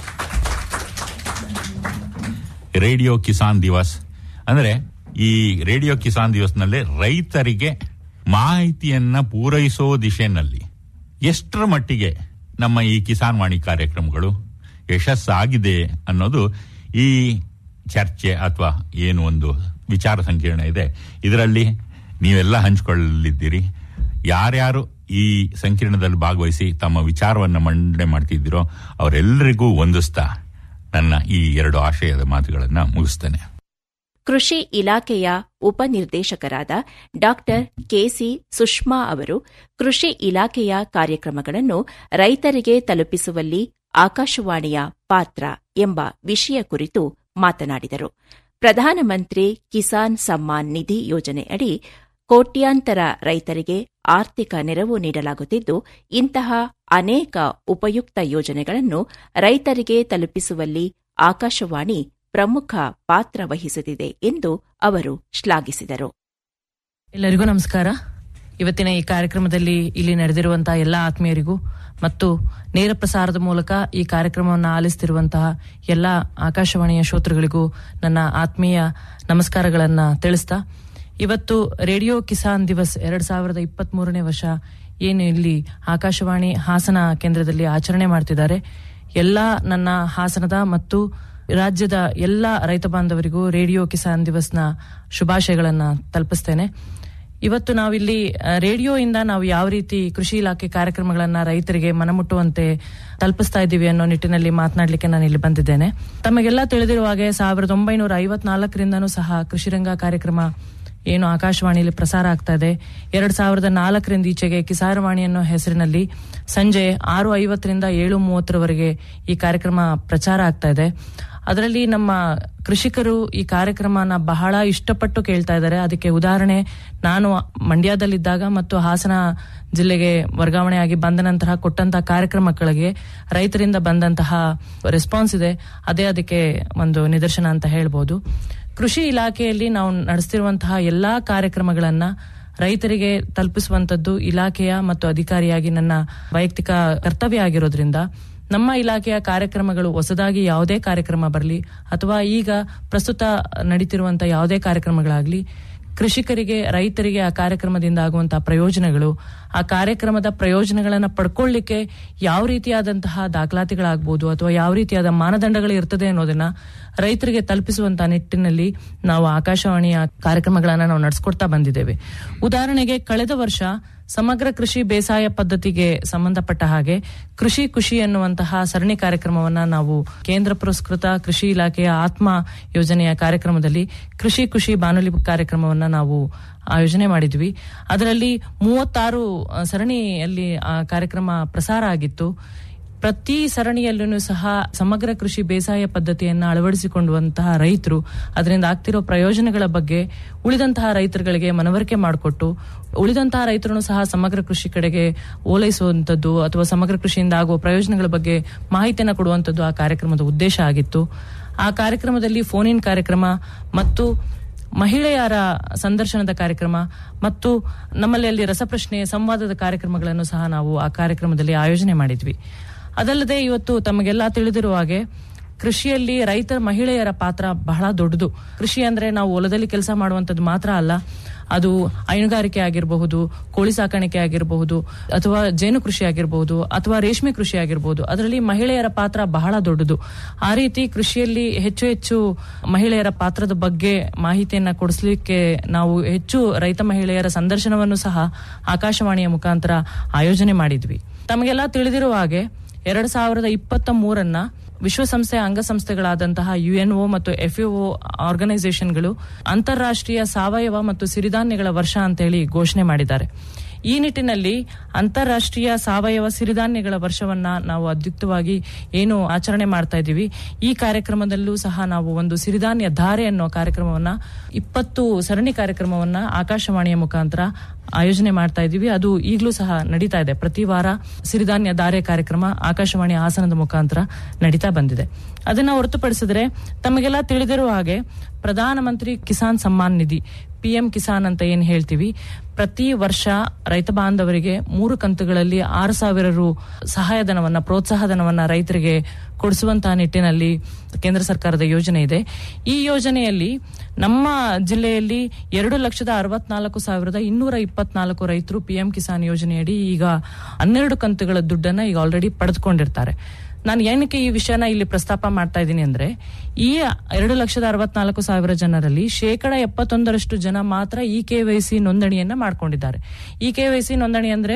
ರೇಡಿಯೋ ಕಿಸಾನ್ ದಿವಸ್ ಅಂದ್ರೆ ಈ ರೇಡಿಯೋ ಕಿಸಾನ್ ದಿವಸ್ನಲ್ಲಿ ರೈತರಿಗೆ ಮಾಹಿತಿಯನ್ನ ಪೂರೈಸೋ ದಿಶೆನಲ್ಲಿ ಎಷ್ಟರ ಮಟ್ಟಿಗೆ ನಮ್ಮ ಈ ಕಿಸಾನ್ ವಾಣಿ ಕಾರ್ಯಕ್ರಮಗಳು ಯಶಸ್ಸಾಗಿದೆ ಅನ್ನೋದು ಈ ಚರ್ಚೆ ಅಥವಾ ಏನು ಒಂದು ವಿಚಾರ ಸಂಕಿರಣ ಇದೆ ಇದರಲ್ಲಿ ನೀವೆಲ್ಲ ಹಂಚಿಕೊಳ್ಳಲಿದ್ದೀರಿ ಯಾರ್ಯಾರು ಈ ಸಂಕಿರಣದಲ್ಲಿ ಭಾಗವಹಿಸಿ ತಮ್ಮ ವಿಚಾರವನ್ನು ಮಂಡನೆ ಮಾಡ್ತಿದ್ದೀರೋ ಅವರೆಲ್ಲರಿಗೂ ಹೊಂದಿಸ್ತಾ ನನ್ನ ಈ ಎರಡು ಆಶಯದ ಮಾತುಗಳನ್ನ ಮುಗಿಸ್ತೇನೆ ಕೃಷಿ ಇಲಾಖೆಯ ಉಪನಿರ್ದೇಶಕರಾದ ಡಾ ಕೆಸಿ ಸುಷ್ಮಾ ಅವರು ಕೃಷಿ ಇಲಾಖೆಯ ಕಾರ್ಯಕ್ರಮಗಳನ್ನು ರೈತರಿಗೆ ತಲುಪಿಸುವಲ್ಲಿ ಆಕಾಶವಾಣಿಯ ಪಾತ್ರ ಎಂಬ ವಿಷಯ ಕುರಿತು ಮಾತನಾಡಿದರು ಪ್ರಧಾನಮಂತ್ರಿ ಕಿಸಾನ್ ಸಮ್ಮಾನ್ ನಿಧಿ ಯೋಜನೆಯಡಿ ಕೋಟ್ಯಾಂತರ ರೈತರಿಗೆ ಆರ್ಥಿಕ ನೆರವು ನೀಡಲಾಗುತ್ತಿದ್ದು ಇಂತಹ ಅನೇಕ ಉಪಯುಕ್ತ ಯೋಜನೆಗಳನ್ನು ರೈತರಿಗೆ ತಲುಪಿಸುವಲ್ಲಿ ಆಕಾಶವಾಣಿ ಪ್ರಮುಖ ಪಾತ್ರ ವಹಿಸುತ್ತಿದೆ ಎಂದು ಅವರು ಶ್ಲಾಘಿಸಿದರು ಎಲ್ಲರಿಗೂ ನಮಸ್ಕಾರ ಇವತ್ತಿನ ಈ ಕಾರ್ಯಕ್ರಮದಲ್ಲಿ ಇಲ್ಲಿ ನಡೆದಿರುವಂತಹ ಎಲ್ಲ ಆತ್ಮೀಯರಿಗೂ ಮತ್ತು ನೇರ ಪ್ರಸಾರದ ಮೂಲಕ ಈ ಕಾರ್ಯಕ್ರಮವನ್ನು ಆಲಿಸುತ್ತಿರುವಂತಹ ಎಲ್ಲ ಆಕಾಶವಾಣಿಯ ಶ್ರೋತೃಗಳಿಗೂ ನನ್ನ ಆತ್ಮೀಯ ನಮಸ್ಕಾರಗಳನ್ನ ತಿಳಿಸ್ತಾ ಇವತ್ತು ರೇಡಿಯೋ ಕಿಸಾನ್ ದಿವಸ್ ಎರಡ್ ಸಾವಿರದ ಇಪ್ಪತ್ತ್ ಮೂರನೇ ವರ್ಷ ಏನು ಇಲ್ಲಿ ಆಕಾಶವಾಣಿ ಹಾಸನ ಕೇಂದ್ರದಲ್ಲಿ ಆಚರಣೆ ಮಾಡ್ತಿದ್ದಾರೆ ಎಲ್ಲ ನನ್ನ ಹಾಸನದ ಮತ್ತು ರಾಜ್ಯದ ಎಲ್ಲ ರೈತ ಬಾಂಧವರಿಗೂ ರೇಡಿಯೋ ಕಿಸಾನ್ ದಿವಸ್ನ ಶುಭಾಶಯಗಳನ್ನ ತಲುಪಿಸ್ತೇನೆ ಇವತ್ತು ನಾವಿಲ್ಲಿ ಆ, ರೇಡಿಯೋ ಇಂದ ನಾವು ಯಾವ ರೀತಿ ಕೃಷಿ ಇಲಾಖೆ ಕಾರ್ಯಕ್ರಮಗಳನ್ನ ರೈತರಿಗೆ ಮನಮುಟ್ಟುವಂತೆ ತಲುಪಿಸ್ತಾ ಇದ್ದೀವಿ ಅನ್ನೋ ನಿಟ್ಟಿನಲ್ಲಿ ಮಾತನಾಡಲಿಕ್ಕೆ ನಾನು ಇಲ್ಲಿ ಬಂದಿದ್ದೇನೆ ತಮಗೆಲ್ಲ ತಿಳಿದಿರುವ ಹಾಗೆ ಸಾವಿರದ ಒಂಬೈನೂರ ಐವತ್ನಾಲ್ಕರಿಂದನೂ ಸಹ ಕೃಷಿರಂಗ ಕಾರ್ಯಕ್ರಮ ಏನು ಆಕಾಶವಾಣಿಯಲ್ಲಿ ಪ್ರಸಾರ ಆಗ್ತಾ ಇದೆ ಎರಡ್ ಸಾವಿರದ ನಾಲ್ಕರಿಂದ ಈಚೆಗೆ ಕಿಸಾರವಾಣಿ ಅನ್ನೋ ಹೆಸರಿನಲ್ಲಿ ಸಂಜೆ ಆರು ಐವತ್ತರಿಂದ ಏಳು ಮೂವತ್ತರವರೆಗೆ ಈ ಕಾರ್ಯಕ್ರಮ ಪ್ರಚಾರ ಆಗ್ತಾ ಇದೆ ಅದರಲ್ಲಿ ನಮ್ಮ ಕೃಷಿಕರು ಈ ಕಾರ್ಯಕ್ರಮನ ಬಹಳ ಇಷ್ಟಪಟ್ಟು ಕೇಳ್ತಾ ಇದ್ದಾರೆ ಅದಕ್ಕೆ ಉದಾಹರಣೆ ನಾನು ಮಂಡ್ಯದಲ್ಲಿದ್ದಾಗ ಮತ್ತು ಹಾಸನ ಜಿಲ್ಲೆಗೆ ವರ್ಗಾವಣೆಯಾಗಿ ಬಂದ ನಂತರ ಕೊಟ್ಟಂತಹ ಕಾರ್ಯಕ್ರಮಗಳಿಗೆ ರೈತರಿಂದ ಬಂದಂತಹ ರೆಸ್ಪಾನ್ಸ್ ಇದೆ ಅದೇ ಅದಕ್ಕೆ ಒಂದು ನಿದರ್ಶನ ಅಂತ ಹೇಳ್ಬೋದು ಕೃಷಿ ಇಲಾಖೆಯಲ್ಲಿ ನಾವು ನಡೆಸ್ತಿರುವಂತಹ ಎಲ್ಲಾ ಕಾರ್ಯಕ್ರಮಗಳನ್ನ ರೈತರಿಗೆ ತಲುಪಿಸುವಂತದ್ದು ಇಲಾಖೆಯ ಮತ್ತು ಅಧಿಕಾರಿಯಾಗಿ ನನ್ನ ವೈಯಕ್ತಿಕ ಕರ್ತವ್ಯ ಆಗಿರೋದ್ರಿಂದ ನಮ್ಮ ಇಲಾಖೆಯ ಕಾರ್ಯಕ್ರಮಗಳು ಹೊಸದಾಗಿ ಯಾವುದೇ ಕಾರ್ಯಕ್ರಮ ಬರಲಿ ಅಥವಾ ಈಗ ಪ್ರಸ್ತುತ ನಡೀತಿರುವಂತಹ ಯಾವುದೇ ಕಾರ್ಯಕ್ರಮಗಳಾಗ್ಲಿ ಕೃಷಿಕರಿಗೆ ರೈತರಿಗೆ ಆ ಕಾರ್ಯಕ್ರಮದಿಂದ ಆಗುವಂತಹ ಪ್ರಯೋಜನಗಳು ಆ ಕಾರ್ಯಕ್ರಮದ ಪ್ರಯೋಜನಗಳನ್ನ ಪಡ್ಕೊಳ್ಳಿಕ್ಕೆ ಯಾವ ರೀತಿಯಾದಂತಹ ದಾಖಲಾತಿಗಳಾಗ್ಬೋದು ಅಥವಾ ಯಾವ ರೀತಿಯಾದ ಮಾನದಂಡಗಳು ಇರ್ತದೆ ಅನ್ನೋದನ್ನ ರೈತರಿಗೆ ತಲುಪಿಸುವಂತಹ ನಿಟ್ಟಿನಲ್ಲಿ ನಾವು ಆಕಾಶವಾಣಿಯ ಕಾರ್ಯಕ್ರಮಗಳನ್ನ ನಾವು ನಡೆಸ್ಕೊಡ್ತಾ ಬಂದಿದ್ದೇವೆ ಉದಾಹರಣೆಗೆ ಕಳೆದ ವರ್ಷ ಸಮಗ್ರ ಕೃಷಿ ಬೇಸಾಯ ಪದ್ಧತಿಗೆ ಸಂಬಂಧಪಟ್ಟ ಹಾಗೆ ಕೃಷಿ ಖುಷಿ ಎನ್ನುವಂತಹ ಸರಣಿ ಕಾರ್ಯಕ್ರಮವನ್ನ ನಾವು ಕೇಂದ್ರ ಪುರಸ್ಕೃತ ಕೃಷಿ ಇಲಾಖೆಯ ಆತ್ಮ ಯೋಜನೆಯ ಕಾರ್ಯಕ್ರಮದಲ್ಲಿ ಕೃಷಿ ಖುಷಿ ಬಾನುಲಿ ಕಾರ್ಯಕ್ರಮವನ್ನ ನಾವು ಆಯೋಜನೆ ಮಾಡಿದ್ವಿ ಅದರಲ್ಲಿ ಮೂವತ್ತಾರು ಆ, ಸರಣಿಯಲ್ಲಿ ಆ ಕಾರ್ಯಕ್ರಮ ಪ್ರಸಾರ ಆಗಿತ್ತು ಪ್ರತಿ ಸರಣಿಯಲ್ಲೂ ಸಹ ಸಮಗ್ರ ಕೃಷಿ ಬೇಸಾಯ ಪದ್ಧತಿಯನ್ನ ಅಳವಡಿಸಿಕೊಂಡುವಂತಹ ರೈತರು ಅದರಿಂದ ಆಗ್ತಿರೋ ಪ್ರಯೋಜನಗಳ ಬಗ್ಗೆ ಉಳಿದಂತಹ ರೈತರುಗಳಿಗೆ ಮನವರಿಕೆ ಮಾಡಿಕೊಟ್ಟು ಉಳಿದಂತಹ ರೈತರನ್ನು ಸಹ ಸಮಗ್ರ ಕೃಷಿ ಕಡೆಗೆ ಓಲೈಸುವಂತದ್ದು ಅಥವಾ ಸಮಗ್ರ ಕೃಷಿಯಿಂದ ಆಗುವ ಪ್ರಯೋಜನಗಳ ಬಗ್ಗೆ ಮಾಹಿತಿಯನ್ನು ಕೊಡುವಂತದ್ದು ಆ ಕಾರ್ಯಕ್ರಮದ ಉದ್ದೇಶ ಆಗಿತ್ತು ಆ ಕಾರ್ಯಕ್ರಮದಲ್ಲಿ ಫೋನ್ ಇನ್ ಕಾರ್ಯಕ್ರಮ ಮತ್ತು ಮಹಿಳೆಯರ ಸಂದರ್ಶನದ ಕಾರ್ಯಕ್ರಮ ಮತ್ತು ನಮ್ಮಲ್ಲಿ ಅಲ್ಲಿ ರಸಪ್ರಶ್ನೆ ಸಂವಾದದ ಕಾರ್ಯಕ್ರಮಗಳನ್ನು ಸಹ ನಾವು ಆ ಕಾರ್ಯಕ್ರಮದಲ್ಲಿ ಆಯೋಜನೆ ಮಾಡಿದ್ವಿ ಅದಲ್ಲದೆ ಇವತ್ತು ತಮಗೆಲ್ಲ ತಿಳಿದಿರುವ ಹಾಗೆ ಕೃಷಿಯಲ್ಲಿ ರೈತರ ಮಹಿಳೆಯರ ಪಾತ್ರ ಬಹಳ ದೊಡ್ಡದು ಕೃಷಿ ಅಂದ್ರೆ ನಾವು ಹೊಲದಲ್ಲಿ ಕೆಲಸ ಮಾಡುವಂತದ್ದು ಮಾತ್ರ ಅಲ್ಲ ಅದು ಹೈನುಗಾರಿಕೆ ಆಗಿರಬಹುದು ಕೋಳಿ ಸಾಕಾಣಿಕೆ ಆಗಿರಬಹುದು ಅಥವಾ ಜೇನು ಕೃಷಿ ಆಗಿರಬಹುದು ಅಥವಾ ರೇಷ್ಮೆ ಕೃಷಿ ಆಗಿರಬಹುದು ಅದರಲ್ಲಿ ಮಹಿಳೆಯರ ಪಾತ್ರ ಬಹಳ ದೊಡ್ಡದು ಆ ರೀತಿ ಕೃಷಿಯಲ್ಲಿ ಹೆಚ್ಚು ಹೆಚ್ಚು ಮಹಿಳೆಯರ ಪಾತ್ರದ ಬಗ್ಗೆ ಮಾಹಿತಿಯನ್ನ ಕೊಡಿಸ್ಲಿಕ್ಕೆ ನಾವು ಹೆಚ್ಚು ರೈತ ಮಹಿಳೆಯರ ಸಂದರ್ಶನವನ್ನು ಸಹ ಆಕಾಶವಾಣಿಯ ಮುಖಾಂತರ ಆಯೋಜನೆ ಮಾಡಿದ್ವಿ ತಮಗೆಲ್ಲ ತಿಳಿದಿರುವ ಹಾಗೆ ಎರಡ್ ಸಾವಿರದ ಇಪ್ಪತ್ತ ಮೂರನ್ನ ವಿಶ್ವಸಂಸ್ಥೆಯ ಅಂಗಸಂಸ್ಥೆಗಳಾದಂತಹ ಯುಎನ್ಒ ಮತ್ತು ಎಫ್ಒ ಆರ್ಗನೈಸೇಷನ್ಗಳು ಅಂತಾರಾಷ್ಟ್ರೀಯ ಸಾವಯವ ಮತ್ತು ಸಿರಿಧಾನ್ಯಗಳ ವರ್ಷ ಅಂತೇಳಿ ಘೋಷಣೆ ಮಾಡಿದ್ದಾರೆ ಈ ನಿಟ್ಟಿನಲ್ಲಿ ಅಂತಾರಾಷ್ಟ್ರೀಯ ಸಾವಯವ ಸಿರಿಧಾನ್ಯಗಳ ವರ್ಷವನ್ನ ನಾವು ಅದ್ಯುಕ್ತವಾಗಿ ಏನು ಆಚರಣೆ ಮಾಡ್ತಾ ಇದ್ದೀವಿ ಈ ಕಾರ್ಯಕ್ರಮದಲ್ಲೂ ಸಹ ನಾವು ಒಂದು ಸಿರಿಧಾನ್ಯ ಧಾರೆ ಅನ್ನೋ ಕಾರ್ಯಕ್ರಮವನ್ನ ಇಪ್ಪತ್ತು ಸರಣಿ ಕಾರ್ಯಕ್ರಮವನ್ನ ಆಕಾಶವಾಣಿಯ ಮುಖಾಂತರ ಆಯೋಜನೆ ಮಾಡ್ತಾ ಇದ್ದೀವಿ ಅದು ಈಗಲೂ ಸಹ ನಡೀತಾ ಇದೆ ಪ್ರತಿ ವಾರ ಸಿರಿಧಾನ್ಯ ಧಾರೆ ಕಾರ್ಯಕ್ರಮ ಆಕಾಶವಾಣಿ ಹಾಸನದ ಮುಖಾಂತರ ನಡೀತಾ ಬಂದಿದೆ ಅದನ್ನ ಹೊರತುಪಡಿಸಿದ್ರೆ ತಮಗೆಲ್ಲ ತಿಳಿದಿರುವ ಹಾಗೆ ಪ್ರಧಾನಮಂತ್ರಿ ಕಿಸಾನ್ ಸಮ್ಮಾನ್ ನಿಧಿ ಪಿಎಂ ಕಿಸಾನ್ ಅಂತ ಏನ್ ಹೇಳ್ತೀವಿ ಪ್ರತಿ ವರ್ಷ ರೈತ ಬಾಂಧವರಿಗೆ ಮೂರು ಕಂತುಗಳಲ್ಲಿ ಆರು ಸಾವಿರ ರು ಸಹಾಯಧನವನ್ನ ಪ್ರೋತ್ಸಾಹಧನವನ್ನ ರೈತರಿಗೆ ಕೊಡಿಸುವಂತಹ ನಿಟ್ಟಿನಲ್ಲಿ ಕೇಂದ್ರ ಸರ್ಕಾರದ ಯೋಜನೆ ಇದೆ ಈ ಯೋಜನೆಯಲ್ಲಿ ನಮ್ಮ ಜಿಲ್ಲೆಯಲ್ಲಿ ಎರಡು ಲಕ್ಷದ ಅರವತ್ನಾಲ್ಕು ಸಾವಿರದ ಇನ್ನೂರ ಇಪ್ಪತ್ನಾಲ್ಕು ರೈತರು ಪಿಎಂ ಕಿಸಾನ್ ಯೋಜನೆಯಡಿ ಈಗ ಹನ್ನೆರಡು ಕಂತುಗಳ ದುಡ್ಡನ್ನ ಈಗ ಆಲ್ರೆಡಿ ಪಡೆದುಕೊಂಡಿರ್ತಾರೆ ನಾನು ಏನಕ್ಕೆ ಈ ವಿಷಯನ ಇಲ್ಲಿ ಪ್ರಸ್ತಾಪ ಮಾಡ್ತಾ ಇದ್ದೀನಿ ಅಂದ್ರೆ ಈ ಎರಡು ಲಕ್ಷದ ಅರವತ್ನಾಲ್ಕು ಸಾವಿರ ಜನರಲ್ಲಿ ಶೇಕಡ ಎಪ್ಪತ್ತೊಂದರಷ್ಟು ಜನ ಮಾತ್ರ ಇ ಕೆ ವೈ ಸಿ ನೋಂದಣಿಯನ್ನ ಮಾಡ್ಕೊಂಡಿದ್ದಾರೆ ಇ ಕೆ ವೈ ಸಿ ನೋಂದಣಿ ಅಂದ್ರೆ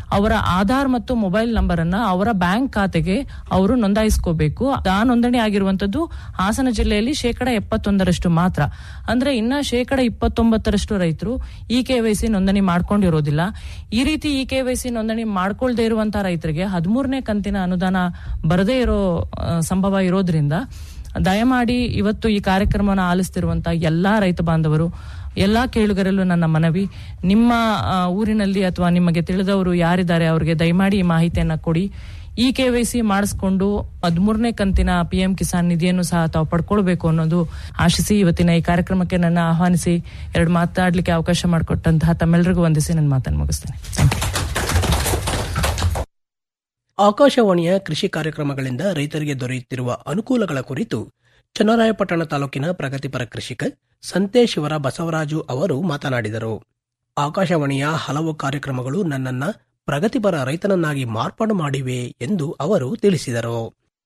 ಅವರ ಆಧಾರ್ ಮತ್ತು ಮೊಬೈಲ್ ನಂಬರ್ ಅನ್ನ ಅವರ ಬ್ಯಾಂಕ್ ಖಾತೆಗೆ ಅವರು ನೋಂದಾಯಿಸ್ಕೋಬೇಕು ಆ ನೋಂದಣಿ ಆಗಿರುವಂತದ್ದು ಹಾಸನ ಜಿಲ್ಲೆಯಲ್ಲಿ ಶೇಕಡ ಎಪ್ಪತ್ತೊಂದರಷ್ಟು ಮಾತ್ರ ಅಂದ್ರೆ ಇನ್ನ ಶೇಕಡ ಇಪ್ಪತ್ತೊಂಬತ್ತರಷ್ಟು ರೈತರು ಇ ಕೆವೈಸಿ ನೋಂದಣಿ ಮಾಡ್ಕೊಂಡಿರೋದಿಲ್ಲ ಈ ರೀತಿ ಇ ಕೆವೈಸಿ ನೋಂದಣಿ ಮಾಡ್ಕೊಳ್ದೇ ಇರುವಂತಹ ರೈತರಿಗೆ ಹದಿಮೂರನೇ ಕಂತಿನ ಅನುದಾನ ಬರದೇ ಇರೋ ಆ, ಸಂಭವ ಇರೋದ್ರಿಂದ ದಯಮಾಡಿ ಇವತ್ತು ಈ ಕಾರ್ಯಕ್ರಮವನ್ನು ಆಲಿಸ್ತಿರುವಂತಹ ಎಲ್ಲಾ ರೈತ ಬಾಂಧವರು ಎಲ್ಲಾ ಕೇಳುಗರಲ್ಲೂ ನನ್ನ ಮನವಿ ನಿಮ್ಮ ಆ, ಊರಿನಲ್ಲಿ ಅಥವಾ ನಿಮಗೆ ತಿಳಿದವರು ಯಾರಿದ್ದಾರೆ ಅವರಿಗೆ ದಯಮಾಡಿ ಈ ಮಾಹಿತಿಯನ್ನ ಕೊಡಿ ಇ ಕೆ ವೈ ಸಿ ಮಾಡಿಸ್ಕೊಂಡು ಹದಿಮೂರನೇ ಕಂತಿನ ಪಿ ಎಂ ಕಿಸಾನ್ ನಿಧಿಯನ್ನು ಸಹ ತಾವು ಪಡ್ಕೊಳ್ಬೇಕು ಅನ್ನೋದು ಆಶಿಸಿ ಇವತ್ತಿನ ಈ ಕಾರ್ಯಕ್ರಮಕ್ಕೆ ನನ್ನ ಆಹ್ವಾನಿಸಿ ಎರಡು ಮಾತಾಡ್ಲಿಕ್ಕೆ ಅವಕಾಶ ಮಾಡಿಕೊಟ್ಟಂತಹ ತಮ್ಮೆಲ್ಲರಿಗೂ ವಂದಿಸಿ ನನ್ನ ಮಾತನ್ನು ಮುಗಿಸ್ತೇನೆ ಆಕಾಶವಾಣಿಯ ಕೃಷಿ ಕಾರ್ಯಕ್ರಮಗಳಿಂದ ರೈತರಿಗೆ ದೊರೆಯುತ್ತಿರುವ ಅನುಕೂಲಗಳ ಕುರಿತು ಚನ್ನರಾಯಪಟ್ಟಣ ತಾಲೂಕಿನ ಪ್ರಗತಿಪರ ಕೃಷಿಕ ಸಂತೇಶ್ವರ ಬಸವರಾಜು ಅವರು ಮಾತನಾಡಿದರು ಆಕಾಶವಾಣಿಯ ಹಲವು ಕಾರ್ಯಕ್ರಮಗಳು ನನ್ನನ್ನ ಪ್ರಗತಿಪರ ರೈತನನ್ನಾಗಿ ಮಾರ್ಪಾಡು ಮಾಡಿವೆ ಎಂದು ಅವರು ತಿಳಿಸಿದರು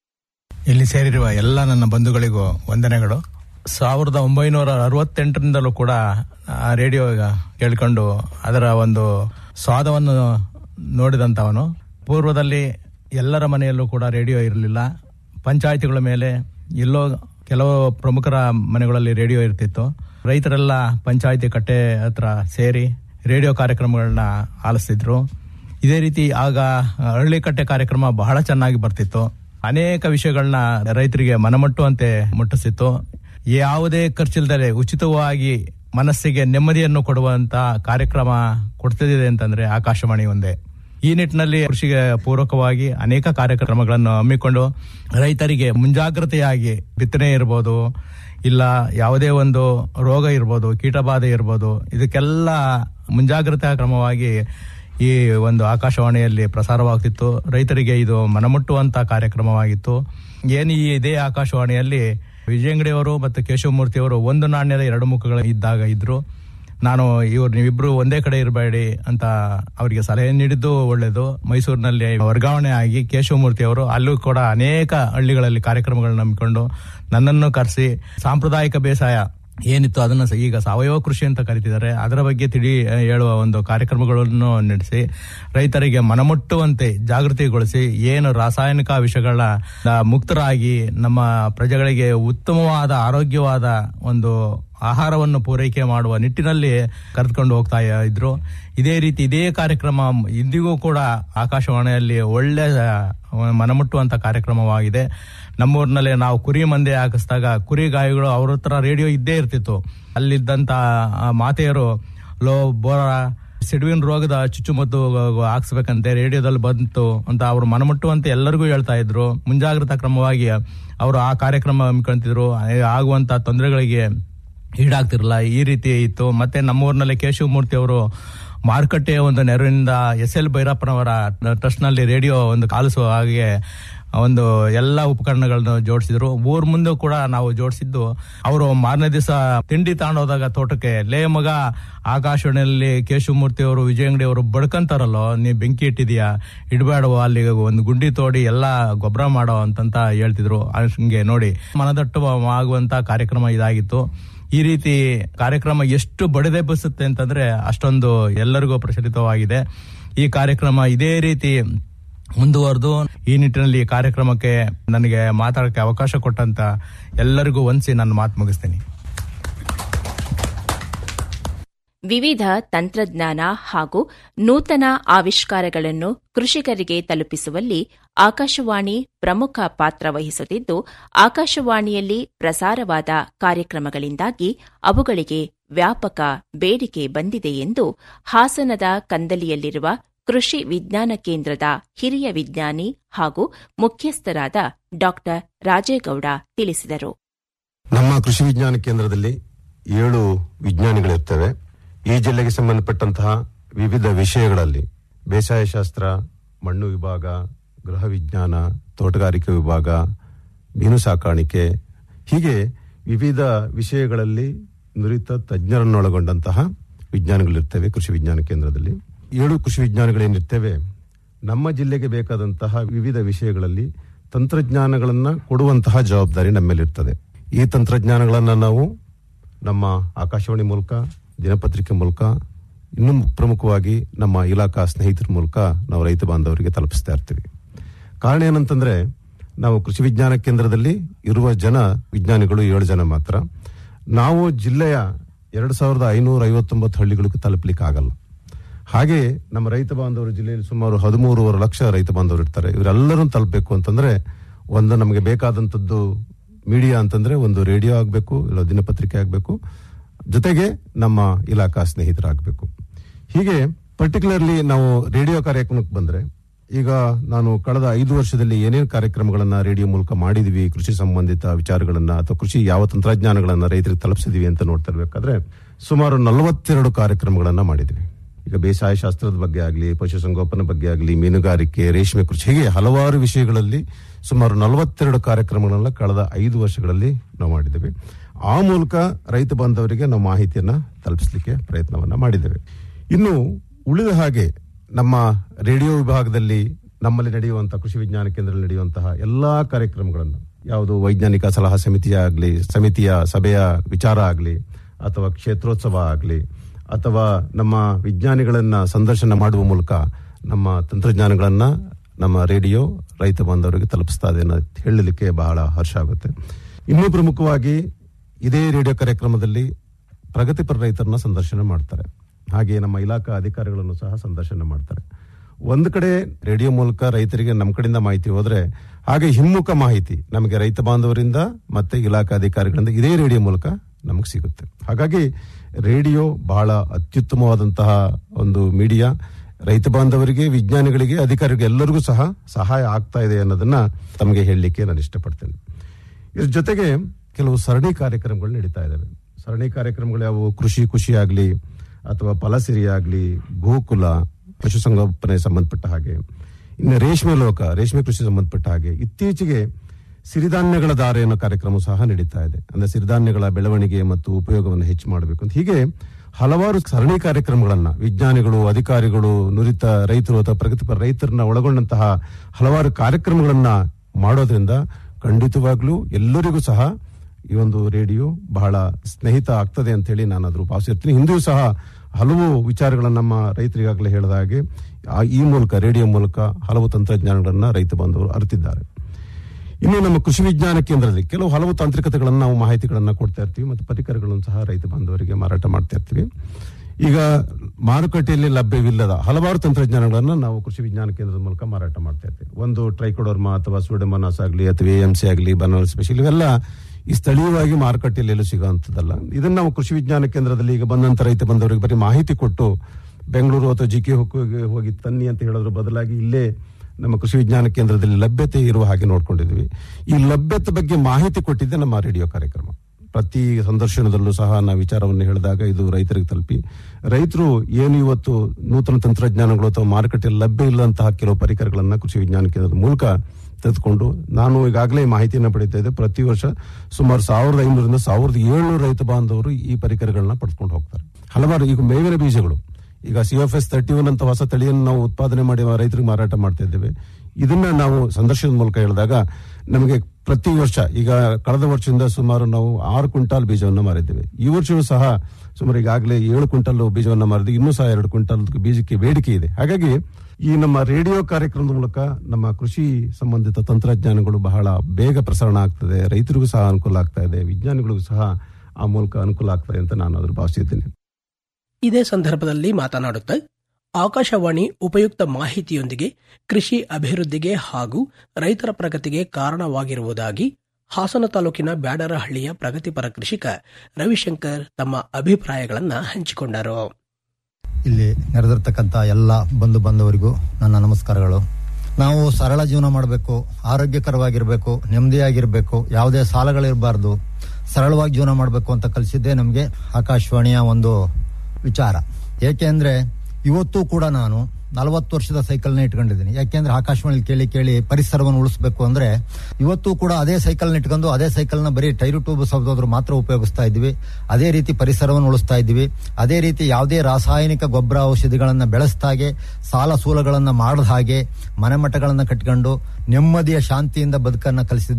ಇಲ್ಲಿ ಸೇರಿರುವ ಎಲ್ಲ ನನ್ನ ಬಂಧುಗಳಿಗೂ ವಂದನೆಗಳು ಸಾವಿರದ ಒಂಬೈನೂರ ಅರವತ್ತೆಂಟರಿಂದಲೂ ಕೂಡ ಆ ರೇಡಿಯೋ ಕೇಳ್ಕೊಂಡು ಅದರ ಒಂದು ಸ್ವಾದವನ್ನು ನೋಡಿದಂಥವನು ಪೂರ್ವದಲ್ಲಿ ಎಲ್ಲರ ಮನೆಯಲ್ಲೂ ಕೂಡ ರೇಡಿಯೋ ಇರಲಿಲ್ಲ ಪಂಚಾಯಿತಿಗಳ ಮೇಲೆ ಎಲ್ಲೋ ಕೆಲವು ಪ್ರಮುಖರ ಮನೆಗಳಲ್ಲಿ ರೇಡಿಯೋ ಇರ್ತಿತ್ತು ರೈತರೆಲ್ಲ ಪಂಚಾಯಿತಿ ಕಟ್ಟೆ ಹತ್ರ ಸೇರಿ ರೇಡಿಯೋ ಕಾರ್ಯಕ್ರಮಗಳನ್ನ ಆಲಿಸ್ತಿದ್ರು ಇದೇ ರೀತಿ ಆಗ ಹಳ್ಳಿ ಕಟ್ಟೆ ಕಾರ್ಯಕ್ರಮ ಬಹಳ ಚೆನ್ನಾಗಿ ಬರ್ತಿತ್ತು ಅನೇಕ ವಿಷಯಗಳನ್ನ ರೈತರಿಗೆ ಮನಮಟ್ಟುವಂತೆ ಮುಟ್ಟಿಸಿತ್ತು ಯಾವುದೇ ಖರ್ಚಿಲ್ದರೆ ಉಚಿತವಾಗಿ ಮನಸ್ಸಿಗೆ ನೆಮ್ಮದಿಯನ್ನು ಕೊಡುವಂತ ಕಾರ್ಯಕ್ರಮ ಕೊಡ್ತಿದೆ ಅಂತಂದ್ರೆ ಆಕಾಶವಾಣಿ ಒಂದೇ ಈ ನಿಟ್ಟಿನಲ್ಲಿ ಕೃಷಿಗೆ ಪೂರಕವಾಗಿ ಅನೇಕ ಕಾರ್ಯಕ್ರಮಗಳನ್ನು ಹಮ್ಮಿಕೊಂಡು ರೈತರಿಗೆ ಮುಂಜಾಗ್ರತೆಯಾಗಿ ಬಿತ್ತನೆ ಇರ್ಬೋದು ಇಲ್ಲ ಯಾವುದೇ ಒಂದು ರೋಗ ಇರ್ಬೋದು ಕೀಟಬಾಧೆ ಇರ್ಬೋದು ಇದಕ್ಕೆಲ್ಲ ಮುಂಜಾಗ್ರತಾ ಕ್ರಮವಾಗಿ ಈ ಒಂದು ಆಕಾಶವಾಣಿಯಲ್ಲಿ ಪ್ರಸಾರವಾಗ್ತಿತ್ತು ರೈತರಿಗೆ ಇದು ಮನಮುಟ್ಟುವಂತ ಕಾರ್ಯಕ್ರಮವಾಗಿತ್ತು ಏನು ಈ ಇದೇ ಆಕಾಶವಾಣಿಯಲ್ಲಿ ವಿಜಯಂಗಡಿ ಅವರು ಮತ್ತು ಕೇಶವಮೂರ್ತಿ ಅವರು ಒಂದು ನಾಣ್ಯದ ಎರಡು ಮುಖಗಳು ಇದ್ದಾಗ ಇದ್ರು ನಾನು ಇವ್ರು ನೀವಿಬ್ರು ಒಂದೇ ಕಡೆ ಇರಬೇಡಿ ಅಂತ ಅವರಿಗೆ ಸಲಹೆ ನೀಡಿದ್ದು ಒಳ್ಳೇದು ಮೈಸೂರಿನಲ್ಲಿ ವರ್ಗಾವಣೆ ಆಗಿ ಕೇಶವಮೂರ್ತಿ ಅವರು ಅಲ್ಲೂ ಕೂಡ ಅನೇಕ ಹಳ್ಳಿಗಳಲ್ಲಿ ಕಾರ್ಯಕ್ರಮಗಳನ್ನ ನಂಬಿಕೊಂಡು ನನ್ನನ್ನು ಕರೆಸಿ ಸಾಂಪ್ರದಾಯಿಕ ಬೇಸಾಯ ಏನಿತ್ತು ಅದನ್ನ ಸ- ಈಗ ಸಾವಯವ ಕೃಷಿ ಅಂತ ಕರಿತಿದ್ದಾರೆ ಅದರ ಬಗ್ಗೆ ತಿಳಿ ಆ, ಹೇಳುವ ಒಂದು ಕಾರ್ಯಕ್ರಮಗಳನ್ನು ನಡೆಸಿ ರೈತರಿಗೆ ಮನಮುಟ್ಟುವಂತೆ ಜಾಗೃತಿಗೊಳಿಸಿ ಏನು ರಾಸಾಯನಿಕ ವಿಷಗಳ ಆ, ಮುಕ್ತರಾಗಿ ನಮ್ಮ ಪ್ರಜೆಗಳಿಗೆ ಉತ್ತಮವಾದ ಆರೋಗ್ಯವಾದ ಒಂದು ಆಹಾರವನ್ನು ಪೂರೈಕೆ ಮಾಡುವ ನಿಟ್ಟಿನಲ್ಲಿ ಕರೆದುಕೊಂಡು ಹೋಗ್ತಾ ಇದ್ರು ಇದೇ ರೀತಿ ಇದೇ ಕಾರ್ಯಕ್ರಮ ಇಂದಿಗೂ ಕೂಡ ಆಕಾಶವಾಣಿಯಲ್ಲಿ ಒಳ್ಳೆ ಆ, ಮನಮುಟ್ಟುವಂತ ಕಾರ್ಯಕ್ರಮವಾಗಿದೆ ನಮ್ಮೂರಿನಲ್ಲಿ ನಾವು ಕುರಿ ಮಂದೆ ಹಾಕಿಸಿದಾಗ ಕುರಿ ಗಾಯಿಗಳು ಅವ್ರ ಹತ್ರ ರೇಡಿಯೋ ಇದ್ದೇ ಇರ್ತಿತ್ತು ಅಲ್ಲಿದ್ದಂತ ಆ, ಮಾತೆಯರು ಲೋ ಬೋರ ಸಿಡುವಿನ ರೋಗದ ಚುಚ್ಚುಮದ್ದು ಹಾಕ್ಸ್ಬೇಕಂತೆ ರೇಡಿಯೋದಲ್ಲಿ ಬಂತು ಅಂತ ಅವ್ರು ಮನಮುಟ್ಟುವಂತೆ ಎಲ್ಲರಿಗೂ ಹೇಳ್ತಾ ಇದ್ರು ಮುಂಜಾಗ್ರತಾ ಕ್ರಮವಾಗಿ ಅವರು ಆ ಕಾರ್ಯಕ್ರಮ ಹಮ್ಮಿಕೊಂತಿದ್ರು ಆಗುವಂತ ತೊಂದರೆಗಳಿಗೆ ಈಡಾಗ್ತಿರಲ್ಲ ಈ ರೀತಿ ಇತ್ತು ಮತ್ತೆ ನಮ್ಮೂರಿನಲ್ಲಿ ಕೇಶವಮೂರ್ತಿ ಅವರು ಮಾರುಕಟ್ಟೆಯ ಒಂದು ನೆರವಿನಿಂದ ಎಸ್ ಎಲ್ ಭೈರಪ್ಪನವರ ಟ್ರಸ್ಟ್ ನಲ್ಲಿ ರೇಡಿಯೋ ಒಂದು ಕಾಲಿಸುವ ಹಾಗೆ ಒಂದು ಎಲ್ಲ ಉಪಕರಣಗಳನ್ನು ಜೋಡಿಸಿದ್ರು ಊರ್ ಮುಂದೆ ಕೂಡ ನಾವು ಜೋಡಿಸಿದ್ದು ಅವರು ಮಾರನೇ ದಿವಸ ತಿಂಡಿ ತಗೊಂಡೋದಾಗ ತೋಟಕ್ಕೆ ಲೇ ಮಗ ಆಕಾಶವಾಣಿಯಲ್ಲಿ ಕೇಶವಮೂರ್ತಿ ಅವರು ವಿಜಯಂಗಡಿ ಅವರು ಬಡ್ಕಂತಾರಲ್ಲೋ ನೀ ಬೆಂಕಿ ಇಟ್ಟಿದ್ಯಾ ಇಡಬೇಡವೋ ಅಲ್ಲಿ ಒಂದು ಗುಂಡಿ ತೋಡಿ ಎಲ್ಲ ಗೊಬ್ಬರ ಮಾಡೋ ಅಂತಂತ ಹೇಳ್ತಿದ್ರು ಹಂಗೆ ನೋಡಿ ಮನದಟ್ಟು ಆಗುವಂತ ಕಾರ್ಯಕ್ರಮ ಇದಾಗಿತ್ತು ಈ ರೀತಿ ಕಾರ್ಯಕ್ರಮ ಎಷ್ಟು ಬಡಿದೆಬ್ಬಿಸುತ್ತೆ ಅಂತಂದ್ರೆ ಅಷ್ಟೊಂದು ಎಲ್ಲರಿಗೂ ಪ್ರಚಲಿತವಾಗಿದೆ ಈ ಕಾರ್ಯಕ್ರಮ ಇದೇ ರೀತಿ ಮುಂದುವರೆದು ಈ ನಿಟ್ಟಿನಲ್ಲಿ ಈ ಕಾರ್ಯಕ್ರಮಕ್ಕೆ ನನಗೆ ಮಾತಾಡಕ್ಕೆ ಅವಕಾಶ ಕೊಟ್ಟಂತ ಎಲ್ಲರಿಗೂ ಒಂದ್ಸಿ ನನ್ನ ಮಾತು ಮುಗಿಸ್ತೀನಿ ವಿವಿಧ ತಂತ್ರಜ್ಞಾನ ಹಾಗೂ ನೂತನ ಆವಿಷ್ಕಾರಗಳನ್ನು ಕೃಷಿಕರಿಗೆ ತಲುಪಿಸುವಲ್ಲಿ ಆಕಾಶವಾಣಿ ಪ್ರಮುಖ ಪಾತ್ರ ವಹಿಸುತ್ತಿದ್ದು ಆಕಾಶವಾಣಿಯಲ್ಲಿ ಪ್ರಸಾರವಾದ ಕಾರ್ಯಕ್ರಮಗಳಿಂದಾಗಿ ಅವುಗಳಿಗೆ ವ್ಯಾಪಕ ಬೇಡಿಕೆ ಬಂದಿದೆ ಎಂದು ಹಾಸನದ ಕಂದಲಿಯಲ್ಲಿರುವ ಕೃಷಿ ವಿಜ್ಞಾನ ಕೇಂದ್ರದ ಹಿರಿಯ ವಿಜ್ಞಾನಿ ಹಾಗೂ ಮುಖ್ಯಸ್ಥರಾದ ಡಾ ರಾಜೇಗೌಡ ತಿಳಿಸಿದರು ನಮ್ಮ ಕೃಷಿ ವಿಜ್ಞಾನ ಕೇಂದ್ರದಲ್ಲಿ ಏಳು ವಿಜ್ಞಾನಿಗಳಿರ್ತೇವೆ ಈ ಜಿಲ್ಲೆಗೆ ಸಂಬಂಧಪಟ್ಟಂತಹ ವಿವಿಧ ವಿಷಯಗಳಲ್ಲಿ ಬೇಸಾಯ ಶಾಸ್ತ್ರ ಮಣ್ಣು ವಿಭಾಗ ಗೃಹ ವಿಜ್ಞಾನ ತೋಟಗಾರಿಕೆ ವಿಭಾಗ ಮೀನು ಸಾಕಾಣಿಕೆ ಹೀಗೆ ವಿವಿಧ ವಿಷಯಗಳಲ್ಲಿ ನುರಿತ ತಜ್ಞರನ್ನೊಳಗೊಂಡಂತಹ ವಿಜ್ಞಾನಿಗಳಿರ್ತೇವೆ ಕೃಷಿ ವಿಜ್ಞಾನ ಕೇಂದ್ರದಲ್ಲಿ ಏಳು ಕೃಷಿ ವಿಜ್ಞಾನಿಗಳೇನಿರ್ತೇವೆ ನಮ್ಮ ಜಿಲ್ಲೆಗೆ ಬೇಕಾದಂತಹ ವಿವಿಧ ವಿಷಯಗಳಲ್ಲಿ ತಂತ್ರಜ್ಞಾನಗಳನ್ನ ಕೊಡುವಂತಹ ಜವಾಬ್ದಾರಿ ನಮ್ಮೇಲಿರ್ತದೆ ಈ ತಂತ್ರಜ್ಞಾನಗಳನ್ನ ನಾವು ನಮ್ಮ ಆಕಾಶವಾಣಿ ಮೂಲಕ ದಿನಪತ್ರಿಕೆ ಮೂಲಕ ಇನ್ನೂ ಪ್ರಮುಖವಾಗಿ ನಮ್ಮ ಇಲಾಖಾ ಸ್ನೇಹಿತರ ಮೂಲಕ ನಾವು ರೈತ ಬಾಂಧವರಿಗೆ ತಲುಪಿಸ್ತಾ ಇರ್ತೀವಿ ಕಾರಣ ಏನಂತಂದ್ರೆ ನಾವು ಕೃಷಿ ವಿಜ್ಞಾನ ಕೇಂದ್ರದಲ್ಲಿ ಇರುವ ಜನ ವಿಜ್ಞಾನಿಗಳು ಏಳು ಜನ ಮಾತ್ರ ನಾವು ಜಿಲ್ಲೆಯ ಎರಡು ಸಾವಿರದ ಐನೂರ ಐವತ್ತೊಂಬತ್ತು ಹಳ್ಳಿಗಳಿಗೂ ತಲುಪಲಿಕ್ಕೆ ಆಗಲ್ಲ ಹಾಗೆ ನಮ್ಮ ರೈತ ಬಾಂಧವರು ಜಿಲ್ಲೆಯಲ್ಲಿ ಸುಮಾರು ಹದಿಮೂರುವರೆ ಲಕ್ಷ ರೈತ ಬಾಂಧವರು ಇರ್ತಾರೆ ಇವರೆಲ್ಲರನ್ನು ತಲುಪಬೇಕು ಅಂತಂದ್ರೆ ಒಂದು ನಮಗೆ ಬೇಕಾದಂಥದ್ದು ಮೀಡಿಯಾ ಅಂತಂದ್ರೆ ಒಂದು ರೇಡಿಯೋ ಆಗಬೇಕು ಇಲ್ಲ ದಿನಪತ್ರಿಕೆ ಆಗಬೇಕು ಜೊತೆಗೆ ನಮ್ಮ ಇಲಾಖಾ ಸ್ನೇಹಿತರಾಗಬೇಕು ಹೀಗೆ ಪರ್ಟಿಕ್ಯುಲರ್ಲಿ ನಾವು ರೇಡಿಯೋ ಕಾರ್ಯಕ್ರಮಕ್ಕೆ ಬಂದ್ರೆ ಈಗ ನಾನು ಕಳೆದ ಐದು ವರ್ಷದಲ್ಲಿ ಏನೇನು ಕಾರ್ಯಕ್ರಮಗಳನ್ನ ರೇಡಿಯೋ ಮೂಲಕ ಮಾಡಿದೀವಿ ಕೃಷಿ ಸಂಬಂಧಿತ ವಿಚಾರಗಳನ್ನ ಅಥವಾ ಕೃಷಿ ಯಾವ ತಂತ್ರಜ್ಞಾನಗಳನ್ನ ರೈತರಿಗೆ ತಲುಪಿಸಿದೀವಿ ಅಂತ ನೋಡ್ತಾ ಇರ್ಬೇಕಾದ್ರೆ ಸುಮಾರು ನಲವತ್ತೆರಡು ಕಾರ್ಯಕ್ರಮಗಳನ್ನ ಮಾಡಿದ್ವಿ ಈಗ ಬೇಸಾಯ ಶಾಸ್ತ್ರದ ಬಗ್ಗೆ ಆಗಲಿ ಪಶುಸಂಗೋಪನೆ ಬಗ್ಗೆ ಆಗಲಿ ಮೀನುಗಾರಿಕೆ ರೇಷ್ಮೆ ಕೃಷಿ ಹೀಗೆ ಹಲವಾರು ವಿಷಯಗಳಲ್ಲಿ ಸುಮಾರು ನಲವತ್ತೆರಡು ಕಾರ್ಯಕ್ರಮಗಳನ್ನ ಕಳೆದ ಐದು ವರ್ಷಗಳಲ್ಲಿ ನಾವು ಮಾಡಿದ್ದೇವೆ ಆ ಮೂಲಕ ರೈತ ಬಾಂಧವರಿಗೆ ನಾವು ಮಾಹಿತಿಯನ್ನ ತಲುಪಿಸಲಿಕ್ಕೆ ಪ್ರಯತ್ನವನ್ನ ಮಾಡಿದ್ದೇವೆ ಇನ್ನು ಉಳಿದ ಹಾಗೆ ನಮ್ಮ ರೇಡಿಯೋ ವಿಭಾಗದಲ್ಲಿ ನಮ್ಮಲ್ಲಿ ನಡೆಯುವಂತಹ ಕೃಷಿ ವಿಜ್ಞಾನ ಕೇಂದ್ರದಲ್ಲಿ ನಡೆಯುವಂತಹ ಎಲ್ಲಾ ಕಾರ್ಯಕ್ರಮಗಳನ್ನು ಯಾವುದು ವೈಜ್ಞಾನಿಕ ಸಲಹಾ ಸಮಿತಿಯ ಆಗಲಿ ಸಮಿತಿಯ ಸಭೆಯ ವಿಚಾರ ಆಗಲಿ ಅಥವಾ ಕ್ಷೇತ್ರೋತ್ಸವ ಆಗಲಿ ಅಥವಾ ನಮ್ಮ ವಿಜ್ಞಾನಿಗಳನ್ನ ಸಂದರ್ಶನ ಮಾಡುವ ಮೂಲಕ ನಮ್ಮ ತಂತ್ರಜ್ಞಾನಗಳನ್ನ ನಮ್ಮ ರೇಡಿಯೋ ರೈತ ಬಾಂಧವರಿಗೆ ತಲುಪಿಸ್ತಾ ಇದೆ ಅನ್ನೋದು ಹೇಳಲಿಕ್ಕೆ ಬಹಳ ಹರ್ಷ ಆಗುತ್ತೆ ಇನ್ನೂ ಪ್ರಮುಖವಾಗಿ ಇದೇ ರೇಡಿಯೋ ಕಾರ್ಯಕ್ರಮದಲ್ಲಿ ಪ್ರಗತಿಪರ ರೈತರನ್ನ ಸಂದರ್ಶನ ಮಾಡ್ತಾರೆ ಹಾಗೆ ನಮ್ಮ ಇಲಾಖಾ ಅಧಿಕಾರಿಗಳನ್ನು ಸಹ ಸಂದರ್ಶನ ಮಾಡ್ತಾರೆ ಒಂದು ಕಡೆ ರೇಡಿಯೋ ಮೂಲಕ ರೈತರಿಗೆ ನಮ್ಮ ಕಡೆಯಿಂದ ಮಾಹಿತಿ ಹೋದ್ರೆ ಹಾಗೆ ಹಿಮ್ಮುಖ ಮಾಹಿತಿ ನಮಗೆ ರೈತ ಬಾಂಧವರಿಂದ ಮತ್ತೆ ಇಲಾಖಾ ಅಧಿಕಾರಿಗಳಿಂದ ಇದೇ ರೇಡಿಯೋ ಮೂಲಕ ನಮಗೆ ಸಿಗುತ್ತೆ ಹಾಗಾಗಿ ರೇಡಿಯೋ ಬಹಳ ಅತ್ಯುತ್ತಮವಾದಂತಹ ಒಂದು ಮೀಡಿಯಾ ರೈತ ಬಾಂಧವರಿಗೆ ವಿಜ್ಞಾನಿಗಳಿಗೆ ಅಧಿಕಾರಿಗಳಿಗೆ ಎಲ್ಲರಿಗೂ ಸಹ ಸಹಾಯ ಆಗ್ತಾ ಇದೆ ಅನ್ನೋದನ್ನ ತಮಗೆ ಹೇಳಲಿಕ್ಕೆ ನಾನು ಇಷ್ಟಪಡ್ತೇನೆ ಇದ್ರ ಜೊತೆಗೆ ಕೆಲವು ಸರಣಿ ಕಾರ್ಯಕ್ರಮಗಳು ನಡೀತಾ ಇದ್ದಾವೆ ಸರಣಿ ಕಾರ್ಯಕ್ರಮಗಳು ಯಾವುವು ಕೃಷಿ ಖುಷಿ ಆಗಲಿ ಅಥವಾ ಫಲಸಿರಿ ಆಗಲಿ ಗೋಕುಲ ಪಶುಸಂಗೋಪನೆ ಸಂಬಂಧಪಟ್ಟ ಹಾಗೆ ಇನ್ನು ರೇಷ್ಮೆ ಲೋಕ ರೇಷ್ಮೆ ಕೃಷಿ ಸಂಬಂಧಪಟ್ಟ ಹಾಗೆ ಇತ್ತೀಚೆಗೆ ಸಿರಿಧಾನ್ಯಗಳ ದಾರೆ ಅನ್ನೋ ಕಾರ್ಯಕ್ರಮ ಸಹ ನಡೀತಾ ಇದೆ ಅಂದ್ರೆ ಸಿರಿಧಾನ್ಯಗಳ ಬೆಳವಣಿಗೆ ಮತ್ತು ಉಪಯೋಗವನ್ನು ಹೆಚ್ಚು ಮಾಡಬೇಕು ಅಂತ ಹೀಗೆ ಹಲವಾರು ಸರಣಿ ಕಾರ್ಯಕ್ರಮಗಳನ್ನ ವಿಜ್ಞಾನಿಗಳು ಅಧಿಕಾರಿಗಳು ನುರಿತ ರೈತರು ಅಥವಾ ಪ್ರಗತಿಪರ ರೈತರನ್ನ ಒಳಗೊಂಡಂತಹ ಹಲವಾರು ಕಾರ್ಯಕ್ರಮಗಳನ್ನ ಮಾಡೋದ್ರಿಂದ ಖಂಡಿತವಾಗ್ಲೂ ಎಲ್ಲರಿಗೂ ಸಹ ಈ ಒಂದು ರೇಡಿಯೋ ಬಹಳ ಸ್ನೇಹಿತ ಆಗ್ತದೆ ಅಂತ ಹೇಳಿ ನಾನು ಅದ್ರ ಭಾವಿಸಿರ್ತೀನಿ ಹಿಂದೆಯೂ ಸಹ ಹಲವು ವಿಚಾರಗಳನ್ನ ನಮ್ಮ ರೈತರಿಗಾಗಲೇ ಹೇಳಿದ ಹಾಗೆ ಆ ಈ ಮೂಲಕ ರೇಡಿಯೋ ಮೂಲಕ ಹಲವು ತಂತ್ರಜ್ಞಾನಗಳನ್ನ ರೈತ ಬಾಂಧವರು ಅರಿತಿದ್ದಾರೆ ಇನ್ನು ನಮ್ಮ ಕೃಷಿ ವಿಜ್ಞಾನ ಕೇಂದ್ರದಲ್ಲಿ ಕೆಲವು ಹಲವು ತಾಂತ್ರಿಕತೆಗಳನ್ನು ನಾವು ಮಾಹಿತಿಗಳನ್ನ ಕೊಡ್ತಾ ಇರ್ತೀವಿ ಮತ್ತು ಪರಿಕರಗಳನ್ನು ಸಹ ರೈತ ಬಾಂಧವರಿಗೆ ಮಾರಾಟ ಮಾಡ್ತಾ ಇರ್ತೀವಿ ಈಗ ಮಾರುಕಟ್ಟೆಯಲ್ಲಿ ಲಭ್ಯವಿಲ್ಲದ ಹಲವಾರು ತಂತ್ರಜ್ಞಾನಗಳನ್ನು ನಾವು ಕೃಷಿ ವಿಜ್ಞಾನ ಕೇಂದ್ರದ ಮೂಲಕ ಮಾರಾಟ ಮಾಡ್ತಾ ಇರ್ತೀವಿ ಒಂದು ಟ್ರೈಕೋಡರ್ಮಾ ಅಥವಾ ಸೂಡಮನಾಸ್ ಆಗಲಿ ಅಥವಾ ಎಎಂಸಿ ಆಗಲಿ ಬನಾಲ್ ಸ್ಪೆಷಲ್ ಇವೆಲ್ಲ ಈ ಸ್ಥಳೀಯವಾಗಿ ಮಾರುಕಟ್ಟೆಯಲ್ಲಿ ಎಲ್ಲೂ ಸಿಗುವಂತದ್ದಲ್ಲ ಇದನ್ನ ನಾವು ಕೃಷಿ ವಿಜ್ಞಾನ ಕೇಂದ್ರದಲ್ಲಿ ಈಗ ಬಂದಂತ ರೈತ ಬಂದವರಿಗೆ ಬರೀ ಮಾಹಿತಿ ಕೊಟ್ಟು ಬೆಂಗಳೂರು ಅಥವಾ ಜಿ ಕೆ ಹೋಗಿ ತನ್ನಿ ಅಂತ ಹೇಳೋದ್ರ ಬದಲಾಗಿ ಇಲ್ಲೇ ನಮ್ಮ ಕೃಷಿ ವಿಜ್ಞಾನ ಕೇಂದ್ರದಲ್ಲಿ ಲಭ್ಯತೆ ಇರುವ ಹಾಗೆ ನೋಡ್ಕೊಂಡಿದ್ವಿ ಈ ಲಭ್ಯತೆ ಬಗ್ಗೆ ಮಾಹಿತಿ ಕೊಟ್ಟಿದ್ದೆ ನಮ್ಮ ರೇಡಿಯೋ ಕಾರ್ಯಕ್ರಮ ಪ್ರತಿ ಸಂದರ್ಶನದಲ್ಲೂ ಸಹ ನಾವು ವಿಚಾರವನ್ನು ಹೇಳಿದಾಗ ಇದು ರೈತರಿಗೆ ತಲುಪಿ ರೈತರು ಏನು ಇವತ್ತು ನೂತನ ತಂತ್ರಜ್ಞಾನಗಳು ಅಥವಾ ಮಾರುಕಟ್ಟೆಯಲ್ಲಿ ಲಭ್ಯ ಇಲ್ಲಂತಹ ಕೆಲವು ಪರಿಕರಗಳನ್ನ ಕೃಷಿ ವಿಜ್ಞಾನ ಕೇಂದ್ರದ ಮೂಲಕ ತೆಗೆದುಕೊಂಡು ನಾನು ಈಗಾಗಲೇ ಮಾಹಿತಿಯನ್ನು ಪಡಿತಾ ಇದ್ದೆ ಪ್ರತಿ ವರ್ಷ ಸುಮಾರು ಸಾವಿರದ ಐನೂರಿಂದ ಸಾವಿರದ ಏಳ್ನೂರು ರೈತ ಬಾಂಧವರು ಈ ಪರಿಕರಗಳನ್ನ ಪಡೆದುಕೊಂಡು ಹೋಗ್ತಾರೆ ಹಲವಾರು ಈಗ ಮೇವಿನ ಬೀಜಗಳು ಈಗ C F S thirty one ಅಂತ ಹೊಸ ತಳಿಯನ್ನು ನಾವು ಉತ್ಪಾದನೆ ಮಾಡಿ ರೈತರಿಗೆ ಮಾರಾಟ ಮಾಡ್ತಾ ಇದ್ದೇವೆ ಇದನ್ನ ನಾವು ಸಂದರ್ಶನದ ಮೂಲಕ ಹೇಳಿದಾಗ ನಮಗೆ ಪ್ರತಿ ವರ್ಷ ಈಗ ಕಳೆದ ವರ್ಷದಿಂದ ಸುಮಾರು ನಾವು ಆರು ಕ್ವಿಂಟಾಲ್ ಬೀಜವನ್ನು ಮಾರಿದ್ದೇವೆ ಈ ವರ್ಷವೂ ಸಹ ಸುಮಾರು ಈಗಾಗಲೇ ಏಳು ಕ್ವಿಂಟಲ್ ಬೀಜವನ್ನು ಮಾರಿದ್ವಿ ಇನ್ನೂ ಸಹ ಎರಡು ಕ್ವಿಂಟಲ್ ಬೀಜಕ್ಕೆ ಬೇಡಿಕೆ ಇದೆ ಹಾಗಾಗಿ ಈ ನಮ್ಮ ರೇಡಿಯೋ ಕಾರ್ಯಕ್ರಮದ ಮೂಲಕ ನಮ್ಮ ಕೃಷಿ ಸಂಬಂಧಿತ ತಂತ್ರಜ್ಞಾನಗಳು ಬಹಳ ಬೇಗ ಪ್ರಸರಣ ಆಗ್ತದೆ ರೈತರಿಗೂ ಸಹ ಅನುಕೂಲ ಆಗ್ತಾ ಇದೆ ವಿಜ್ಞಾನಿಗಳಿಗೂ ಸಹ ಆ ಮೂಲಕ ಅನುಕೂಲ ಆಗ್ತದೆ ಅಂತ ನಾನು ಅದ್ರ ಭಾವಿಸಿದ್ದೇನೆ ಇದೇ ಸಂದರ್ಭದಲ್ಲಿ ಮಾತನಾಡುತ್ತಾ ಆಕಾಶವಾಣಿ ಉಪಯುಕ್ತ ಮಾಹಿತಿಯೊಂದಿಗೆ ಕೃಷಿ ಅಭಿವೃದ್ಧಿಗೆ ಹಾಗೂ ರೈತರ ಪ್ರಗತಿಗೆ ಕಾರಣವಾಗಿರುವುದಾಗಿ ಹಾಸನ ತಾಲೂಕಿನ ಬ್ಯಾಡರಹಳ್ಳಿಯ ಪ್ರಗತಿಪರ ಕೃಷಿಕ ರವಿಶಂಕರ್ ತಮ್ಮ ಅಭಿಪ್ರಾಯಗಳನ್ನು ಹಂಚಿಕೊಂಡರು ಇಲ್ಲಿ ನೆರೆದಿರ್ತಕ್ಕಂಥ ಎಲ್ಲ ಬಂಧು ಬಾಂಧವರಿಗೂ ನನ್ನ ನಮಸ್ಕಾರಗಳು ನಾವು ಸರಳ ಜೀವನ ಮಾಡಬೇಕು ಆರೋಗ್ಯಕರವಾಗಿರಬೇಕು ನೆಮ್ಮದಿಯಾಗಿರಬೇಕು ಯಾವುದೇ ಸಾಲಗಳಿರಬಾರ್ದು ಸರಳವಾಗಿ ಜೀವನ ಮಾಡಬೇಕು ಅಂತ ಕಲಿಸಿದ್ದೇ ನಮಗೆ ಆಕಾಶವಾಣಿಯ ಒಂದು ವಿಚಾರ ಏಕೆಂದ್ರೆ ಇವತ್ತು ಕೂಡ ನಾನು ನಲವತ್ತು ವರ್ಷದ ಸೈಕಲ್ನ ಇಟ್ಕೊಂಡಿದ್ದೀನಿ ಯಾಕೆಂದ್ರೆ ಆಕಾಶವಾಣಿ ಕೇಳಿ ಕೇಳಿ ಪರಿಸರವನ್ನು ಉಳಿಸಬೇಕು ಅಂದ್ರೆ ಇವತ್ತು ಕೂಡ ಅದೇ ಸೈಕಲ್ನ ಇಟ್ಕೊಂಡು ಅದೇ ಸೈಕಲ್ನ ಬರೀ ಟೈರು ಟ್ಯೂಬ್ ಸೌದೋದ್ರು ಮಾತ್ರ ಉಪಯೋಗಿಸ್ತಾ ಇದ್ವಿ ಅದೇ ರೀತಿ ಪರಿಸರವನ್ನು ಉಳಿಸ್ತಾ ಇದ್ವಿ ಅದೇ ರೀತಿ ಯಾವುದೇ ರಾಸಾಯನಿಕ ಗೊಬ್ಬರ ಔಷಧಿಗಳನ್ನ ಬೆಳೆಸ್ದಾಗೆ ಸಾಲ ಸೂಲಗಳನ್ನ ಮಾಡದ ಹಾಗೆ ಮನೆ ಮಠಗಳನ್ನ ಕಟ್ಕೊಂಡು ನೆಮ್ಮದಿಯ ಶಾಂತಿಯಿಂದ ಬದುಕನ್ನ ಕಲಿಸಿದ್ದು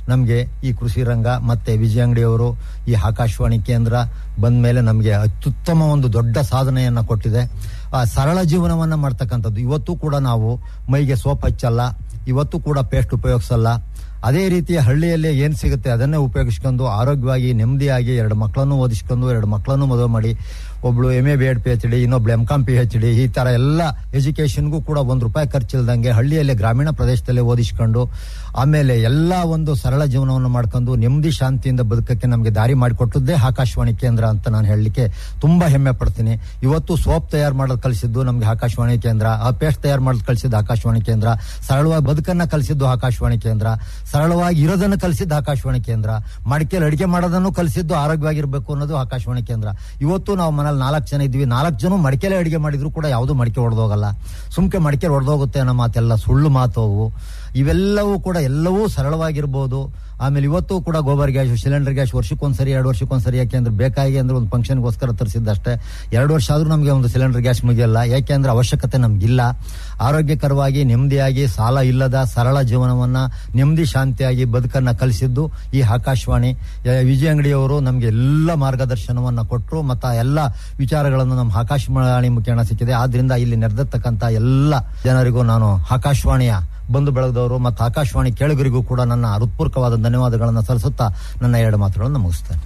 ನಮಗೆ ಈ ಕೃಷಿ ರಂಗ ಮತ್ತೆ ವಿಜಯ ಅಂಗಡಿಯವರು ಈ ಆಕಾಶವಾಣಿ ಕೇಂದ್ರ ಬಂದ ಮೇಲೆ ನಮಗೆ ಅತ್ಯುತ್ತಮ ಒಂದು ದೊಡ್ಡ ಸಾಧನೆಯನ್ನ ಕೊಟ್ಟಿದೆ ಆ ಸರಳ ಜೀವನವನ್ನ ಮಾಡ್ತಕ್ಕಂಥದ್ದು ಇವತ್ತು ಕೂಡ ನಾವು ಮೈಗೆ ಸೋಪ್ ಹಚ್ಚಲ್ಲ ಇವತ್ತು ಕೂಡ ಪೇಸ್ಟ್ ಉಪಯೋಗಿಸಲ್ಲ ಅದೇ ರೀತಿಯ ಹಳ್ಳಿಯಲ್ಲಿ ಏನ್ ಸಿಗುತ್ತೆ ಅದನ್ನೇ ಉಪಯೋಗಿಸ್ಕೊಂಡು ಆರೋಗ್ಯವಾಗಿ ನೆಮ್ಮದಿಯಾಗಿ ಎರಡು ಮಕ್ಕಳನ್ನು ಓದಿಸ್ಕೊಂಡು ಎರಡು ಮಕ್ಕಳನ್ನು ಮದುವೆ ಮಾಡಿ ಒಬ್ಳು M A B Ed P H D ಇನ್ನೊಬ್ಳು M Com P H D ಈ ತರ ಎಲ್ಲ ಎಜುಕೇಶನ್ಗೂ ಕೂಡ ಒಂದು ರೂಪಾಯಿ ಖರ್ಚಿಲ್ದಂಗೆ ಹಳ್ಳಿಯಲ್ಲಿ ಗ್ರಾಮೀಣ ಪ್ರದೇಶದಲ್ಲಿ ಓದಿಸ್ಕೊಂಡು ಆಮೇಲೆ ಎಲ್ಲ ಒಂದು ಸರಳ ಜೀವನವನ್ನು ಮಾಡ್ಕೊಂಡು ನೆಮ್ಮದಿ ಶಾಂತಿಯಿಂದ ಬದುಕಕ್ಕೆ ನಮಗೆ ದಾರಿ ಮಾಡಿಕೊಟ್ಟದ್ದೇ ಆಕಾಶವಾಣಿ ಕೇಂದ್ರ ಅಂತ ನಾನು ಹೇಳಲಿಕ್ಕೆ ತುಂಬಾ ಹೆಮ್ಮೆ ಪಡ್ತೀನಿ ಇವತ್ತು ಸೋಪ್ ತಯಾರು ಮಾಡೋದು ಕಲಿಸಿದ್ದು ನಮ್ಗೆ ಆಕಾಶವಾಣಿ ಕೇಂದ್ರ ಆ ಪೇಸ್ಟ್ ತಯಾರು ಮಾಡೋದು ಕಲಿಸಿದ್ದು ಆಕಾಶವಾಣಿ ಕೇಂದ್ರ ಸರಳವಾಗಿ ಬದುಕನ್ನ ಕಲಿಸಿದ್ದು ಆಕಾಶವಾಣಿ ಕೇಂದ್ರ ಸರಳವಾಗಿ ಇರೋದನ್ನು ಕಲಿಸಿದ್ದು ಆಕಾಶವಾಣಿ ಕೇಂದ್ರ ಮಡಿಕೆಯಲ್ಲಿ ಅಡಿಗೆ ಮಾಡೋದನ್ನು ಕಲಿಸಿದ್ದು ಆರೋಗ್ಯವಾಗಿರ್ಬೇಕು ಅನ್ನೋದು ಆಕಾಶವಾಣಿ ಕೇಂದ್ರ ಇವತ್ತು ನಾವು ಮನೇಲಿ ನಾಲ್ಕು ಜನ ಇದ್ವಿ ನಾಲ್ಕು ಜನ ಮಡಿಕೆಲೆ ಅಡಿಗೆ ಮಾಡಿದ್ರು ಕೂಡ ಯಾವುದು ಮಡಿಕೆ ಹೊಡೆದೋಗಲ್ಲ ಸುಮ್ಕೆ ಮಡಿಕೆ ಹೊಡೆದೋಗುತ್ತೆ ಅನ್ನೋ ಮಾತೆಲ್ಲ ಸುಳ್ಳು ಮಾತು ಅವು ಇವೆಲ್ಲವೂ ಕೂಡ ಎಲ್ಲವೂ ಸರಳವಾಗಿರ್ಬೋದು ಆಮೇಲೆ ಇವತ್ತು ಕೂಡ ಗೋಬರ್ ಗ್ಯಾಸ್ ಸಿಲಿಂಡರ್ ಗ್ಯಾಸ್ ವರ್ಷಕ್ಕೊಂದ್ಸರಿ ಎರಡು ವರ್ಷಕ್ಕೊಂದ್ಸರಿ ಯಾಕೆಂದ್ರೆ ಬೇಕಾಗಿ ಅಂದ್ರೆ ಒಂದು ಫಂಕ್ಷನ್ಗೋಸ್ಕರ ತರಿಸಿದ್ದಷ್ಟೇ ಎರಡು ವರ್ಷ ಆದ್ರೂ ನಮಗೆ ಒಂದು ಸಿಲಿಂಡರ್ ಗ್ಯಾಸ್ ಮುಗಿಯಲ್ಲ ಯಾಕೆಂದ್ರೆ ಅವಶ್ಯಕತೆ ನಮ್ಗಿಲ್ಲ ಆರೋಗ್ಯಕರವಾಗಿ ನೆಮ್ಮದಿಯಾಗಿ ಸಾಲ ಇಲ್ಲದ ಸರಳ ಜೀವನವನ್ನ ನೆಮ್ಮದಿ ಶಾಂತಿಯಾಗಿ ಬದುಕನ್ನ ಕಲಿಸಿದ್ದು ಈ ಆಕಾಶವಾಣಿ ಯ- ವಿಜಯ ಅಂಗಡಿಯವರು ನಮಗೆ ಎಲ್ಲ ಮಾರ್ಗದರ್ಶನವನ್ನ ಕೊಟ್ಟರು ಮತ್ತು ಆ ಎಲ್ಲ ವಿಚಾರಗಳನ್ನು ನಮ್ಮ ಆಕಾಶವಾಣಿ ಮುಖೇಣ ಸಿಕ್ಕಿದೆ ಆದ್ರಿಂದ ಇಲ್ಲಿ ನೆರೆದಿರ್ತಕ್ಕಂಥ ಎಲ್ಲ ಜನರಿಗೂ ನಾನು ಆಕಾಶವಾಣಿಯ ಬಂಧು ಬೆಳೆದವರು ಮತ್ತು ಆಕಾಶವಾಣಿ ಕೇಳುಗರಿಗೂ ಕೂಡ ನನ್ನ ಹೃತ್ಪೂರ್ವಕವಾದ ಧನ್ಯವಾದಗಳನ್ನು ಸಲ್ಲಿಸುತ್ತಾ ನನ್ನ ಎರಡು ಮಾತುಗಳನ್ನು ಮುಗಿಸ್ತೇನೆ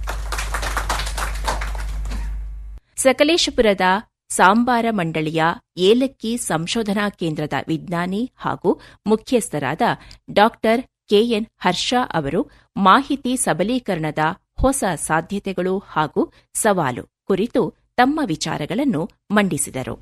ಸಕಲೇಶಪುರದ ಸಾಂಬಾರ ಮಂಡಳಿಯ ಏಲಕ್ಕಿ ಸಂಶೋಧನಾ ಕೇಂದ್ರದ ವಿಜ್ಞಾನಿ ಹಾಗೂ ಮುಖ್ಯಸ್ಥರಾದ ಡಾಕ್ಟರ್ ಕೆಎನ್ ಹರ್ಷ ಅವರು ಮಾಹಿತಿ ಸಬಲೀಕರಣದ ಹೊಸ ಸಾಧ್ಯತೆಗಳು ಹಾಗೂ ಸವಾಲು ಕುರಿತು ತಮ್ಮ ವಿಚಾರಗಳನ್ನು ಮಂಡಿಸಿದರು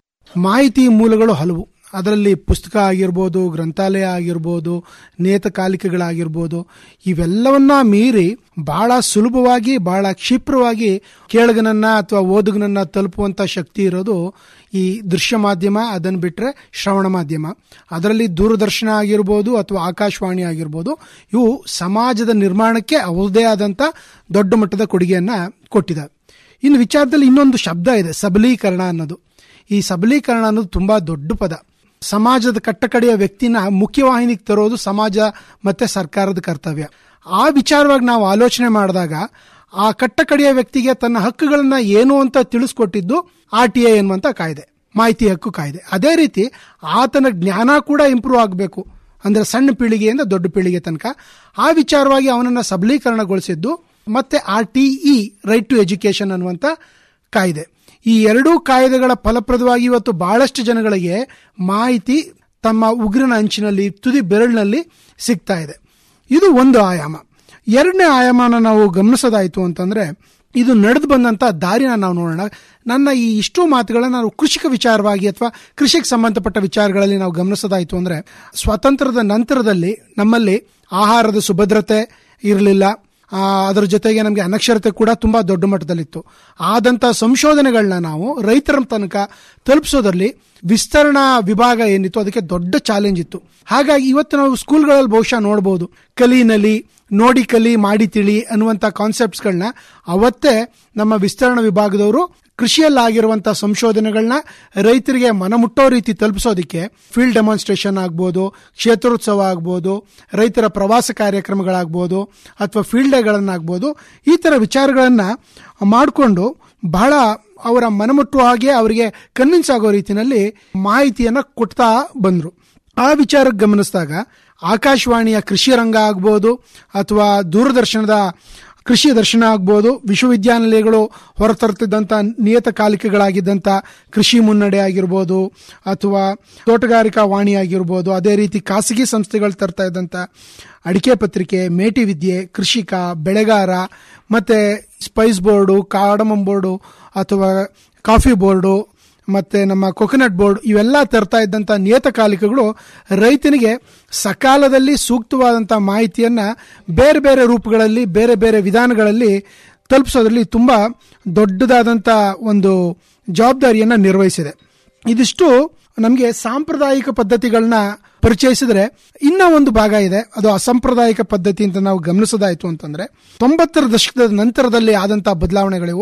ಮಾಹಿತಿ ಮೂಲಗಳು ಹಲವು ಅದರಲ್ಲಿ ಪುಸ್ತಕ ಆಗಿರ್ಬೋದು ಗ್ರಂಥಾಲಯ ಆಗಿರ್ಬೋದು ನೇತಕಾಲಿಕೆಗಳಾಗಿರ್ಬೋದು ಇವೆಲ್ಲವನ್ನ ಮೀರಿ ಬಹಳ ಸುಲಭವಾಗಿ ಬಹಳ ಕ್ಷಿಪ್ರವಾಗಿ ಕೇಳಗನನ್ನ ಅಥವಾ ಓದುಗನನ್ನ ತಲುಪುವಂತ ಶಕ್ತಿ ಇರೋದು ಈ ದೃಶ್ಯ ಮಾಧ್ಯಮ ಅದನ್ನು ಬಿಟ್ರೆ ಶ್ರವಣ ಮಾಧ್ಯಮ ಅದರಲ್ಲಿ ದೂರದರ್ಶನ ಆಗಿರ್ಬೋದು ಅಥವಾ ಆಕಾಶವಾಣಿ ಆಗಿರ್ಬೋದು ಇವು ಸಮಾಜದ ನಿರ್ಮಾಣಕ್ಕೆ ಅವರದೇ ಆದಂತ ದೊಡ್ಡ ಮಟ್ಟದ ಕೊಡುಗೆಯನ್ನ ಕೊಟ್ಟಿದೆ ಇನ್ನು ವಿಚಾರದಲ್ಲಿ ಇನ್ನೊಂದು ಶಬ್ದ ಇದೆ ಸಬಲೀಕರಣ ಅನ್ನೋದು ಈ ಸಬಲೀಕರಣ ಅನ್ನೋದು ತುಂಬಾ ದೊಡ್ಡ ಪದ ಸಮಾಜದ ಕಟ್ಟಕಡೆಯ ವ್ಯಕ್ತಿನ ಮುಖ್ಯವಾಹಿನಿಗೆ ತರೋದು ಸಮಾಜ ಮತ್ತೆ ಸರ್ಕಾರದ ಕರ್ತವ್ಯ ಆ ವಿಚಾರವಾಗಿ ನಾವು ಆಲೋಚನೆ ಮಾಡಿದಾಗ ಆ ಕಟ್ಟಕಡೆಯ ವ್ಯಕ್ತಿಗೆ ತನ್ನ ಹಕ್ಕುಗಳನ್ನ ಏನು ಅಂತ ತಿಳಿಸ್ಕೊಟ್ಟಿದ್ದು ಆರ್ ಟಿ ಐ ಎನ್ನುವಂತ ಕಾಯ್ದೆ ಮಾಹಿತಿ ಹಕ್ಕು ಕಾಯ್ದೆ ಅದೇ ರೀತಿ ಆತನ ಜ್ಞಾನ ಕೂಡ ಇಂಪ್ರೂವ್ ಆಗಬೇಕು ಅಂದ್ರೆ ಸಣ್ಣ ಪೀಳಿಗೆಯಿಂದ ದೊಡ್ಡ ಪೀಳಿಗೆ ತನಕ ಆ ವಿಚಾರವಾಗಿ ಅವನನ್ನ ಸಬಲೀಕರಣಗೊಳಿಸಿದ್ದು ಮತ್ತೆ R T E right to education ಅನ್ನುವಂತ ಕಾಯ್ದೆ ಈ ಎರಡೂ ಕಾಯ್ದೆಗಳ ಫಲಪ್ರದವಾಗಿ ಇವತ್ತು ಬಹಳಷ್ಟು ಜನಗಳಿಗೆ ಮಾಹಿತಿ ತಮ್ಮ ಉಗ್ರನ ಅಂಚಿನಲ್ಲಿ ತುದಿ ಬೆರಳಿನಲ್ಲಿ ಸಿಗ್ತಾ ಇದೆ ಇದು ಒಂದು ಆಯಾಮ ಎರಡನೇ ಆಯಾಮನ ನಾವು ಗಮನಿಸೋದಾಯ್ತು ಅಂತಂದ್ರೆ ಇದು ನಡೆದು ಬಂದಂತ ದಾರಿನ ನಾವು ನೋಡೋಣ ನನ್ನ ಈ ಇಷ್ಟು ಮಾತುಗಳನ್ನ ನಾವು ಕೃಷಿಕ ವಿಚಾರವಾಗಿ ಅಥವಾ ಕೃಷಿಗೆ ಸಂಬಂಧಪಟ್ಟ ವಿಚಾರಗಳಲ್ಲಿ ನಾವು ಗಮನಿಸೋದಾಯ್ತು ಅಂದ್ರೆ ಸ್ವಾತಂತ್ರ್ಯದ ನಂತರದಲ್ಲಿ ನಮ್ಮಲ್ಲಿ ಆಹಾರದ ಸುಭದ್ರತೆ ಇರಲಿಲ್ಲ ಆ, ಅದರ ಜೊತೆಗೆ ನಮಗೆ ಅನಕ್ಷರತೆ ಕೂಡ ತುಂಬಾ ದೊಡ್ಡ ಮಟ್ಟದಲ್ಲಿತ್ತು ಆದಂತ ಸಂಶೋಧನೆಗಳನ್ನ ನಾವು ರೈತರ ತನಕ ತಲುಪಿಸೋದ್ರಲ್ಲಿ ವಿಸ್ತರಣಾ ವಿಭಾಗ ಏನಿತ್ತು ಅದಕ್ಕೆ ದೊಡ್ಡ ಚಾಲೆಂಜ್ ಇತ್ತು ಹಾಗಾಗಿ ಇವತ್ತು ನಾವು ಸ್ಕೂಲ್ಗಳಲ್ಲಿ ಬಹುಶಃ ನೋಡಬಹುದು ಕಲಿನಲ್ಲಿ ನೋಡಿ ಕಲಿ ಮಾಡಿ ತಿಳಿ ಅನ್ನುವಂಥ ಕಾನ್ಸೆಪ್ಟ್ಸ್ಗಳನ್ನ ಅವತ್ತೇ ನಮ್ಮ ವಿಸ್ತರಣಾ ವಿಭಾಗದವರು ಕೃಷಿಯಲ್ಲಾಗಿರುವಂತಹ ಸಂಶೋಧನೆಗಳನ್ನ ರೈತರಿಗೆ ಮನಮುಟ್ಟೋ ರೀತಿ ತಲುಪಿಸೋದಕ್ಕೆ ಫೀಲ್ಡ್ ಡೆಮಾನ್ಸ್ಟ್ರೇಷನ್ ಆಗ್ಬೋದು ಕ್ಷೇತ್ರೋತ್ಸವ ಆಗ್ಬೋದು ರೈತರ ಪ್ರವಾಸ ಕಾರ್ಯಕ್ರಮಗಳಾಗ್ಬೋದು ಅಥವಾ ಫೀಲ್ಡ್ ಡೇಗಳನ್ನಾಗ್ಬೋದು ಈ ತರ ವಿಚಾರಗಳನ್ನ ಮಾಡಿಕೊಂಡು ಬಹಳ ಅವರ ಮನಮುಟ್ಟುವ ಹಾಗೆ ಅವರಿಗೆ ಕನ್ವಿನ್ಸ್ ಆಗೋ ರೀತಿಯಲ್ಲಿ ಮಾಹಿತಿಯನ್ನ ಕೊಡ್ತಾ ಬಂದ್ರು ಆ ವಿಚಾರಕ್ಕೆ ಗಮನಿಸಿದಾಗ ಆಕಾಶವಾಣಿಯ ಕೃಷಿ ರಂಗ ಆಗ್ಬೋದು ಅಥವಾ ದೂರದರ್ಶನದ ಕೃಷಿ ದರ್ಶನ ಆಗ್ಬೋದು ವಿಶ್ವವಿದ್ಯಾನಿಲಯಗಳು ಹೊರತರುತ್ತಿದ್ದಂಥ ನಿಯತಕಾಲಿಕೆಗಳಾಗಿದ್ದಂಥ ಕೃಷಿ ಮುನ್ನಡೆ ಆಗಿರ್ಬೋದು ಅಥವಾ ತೋಟಗಾರಿಕಾ ವಾಣಿ ಆಗಿರ್ಬೋದು ಅದೇ ರೀತಿ ಖಾಸಗಿ ಸಂಸ್ಥೆಗಳು ತರ್ತಾ ಇದ್ದಂಥ ಅಡಿಕೆ ಪತ್ರಿಕೆ ಮೇಟಿ ವಿದ್ಯೆ ಕೃಷಿಕ ಬೆಳೆಗಾರ ಮತ್ತೆ ಸ್ಪೈಸ್ ಬೋರ್ಡು ಕಾಡಮಂ ಬೋರ್ಡು ಅಥವಾ ಕಾಫಿ ಬೋರ್ಡು ಮತ್ತೆ ನಮ್ಮ ಕೊಕೊನಟ್ ಬೋರ್ಡ್ ಇವೆಲ್ಲ ತರ್ತಾ ಇದ್ದಂತ ನಿಯತಕಾಲಿಕೆಗಳು ರೈತನಿಗೆ ಸಕಾಲದಲ್ಲಿ ಸೂಕ್ತವಾದಂತಹ ಮಾಹಿತಿಯನ್ನ ಬೇರೆ ಬೇರೆ ರೂಪಗಳಲ್ಲಿ ಬೇರೆ ಬೇರೆ ವಿಧಾನಗಳಲ್ಲಿ ತಲುಪಿಸೋದ್ರಲ್ಲಿ ತುಂಬಾ ದೊಡ್ಡದಾದಂತ ಒಂದು ಜವಾಬ್ದಾರಿಯನ್ನ ನಿರ್ವಹಿಸಿದೆ ಇದಿಷ್ಟು ನಮಗೆ ಸಾಂಪ್ರದಾಯಿಕ ಪದ್ಧತಿಗಳನ್ನ ಪರಿಚಯಿಸಿದ್ರೆ ಇನ್ನ ಒಂದು ಭಾಗ ಇದೆ ಅದು ಅಸಾಂಪ್ರದಾಯಿಕ ಪದ್ಧತಿ ಅಂತ ನಾವು ಗಮನಿಸೋದಾಯ್ತು ಅಂತಂದ್ರೆ ತೊಂಬತ್ತರ ದಶಕದ ನಂತರದಲ್ಲಿ ಆದಂತಹ ಬದಲಾವಣೆಗಳಿವು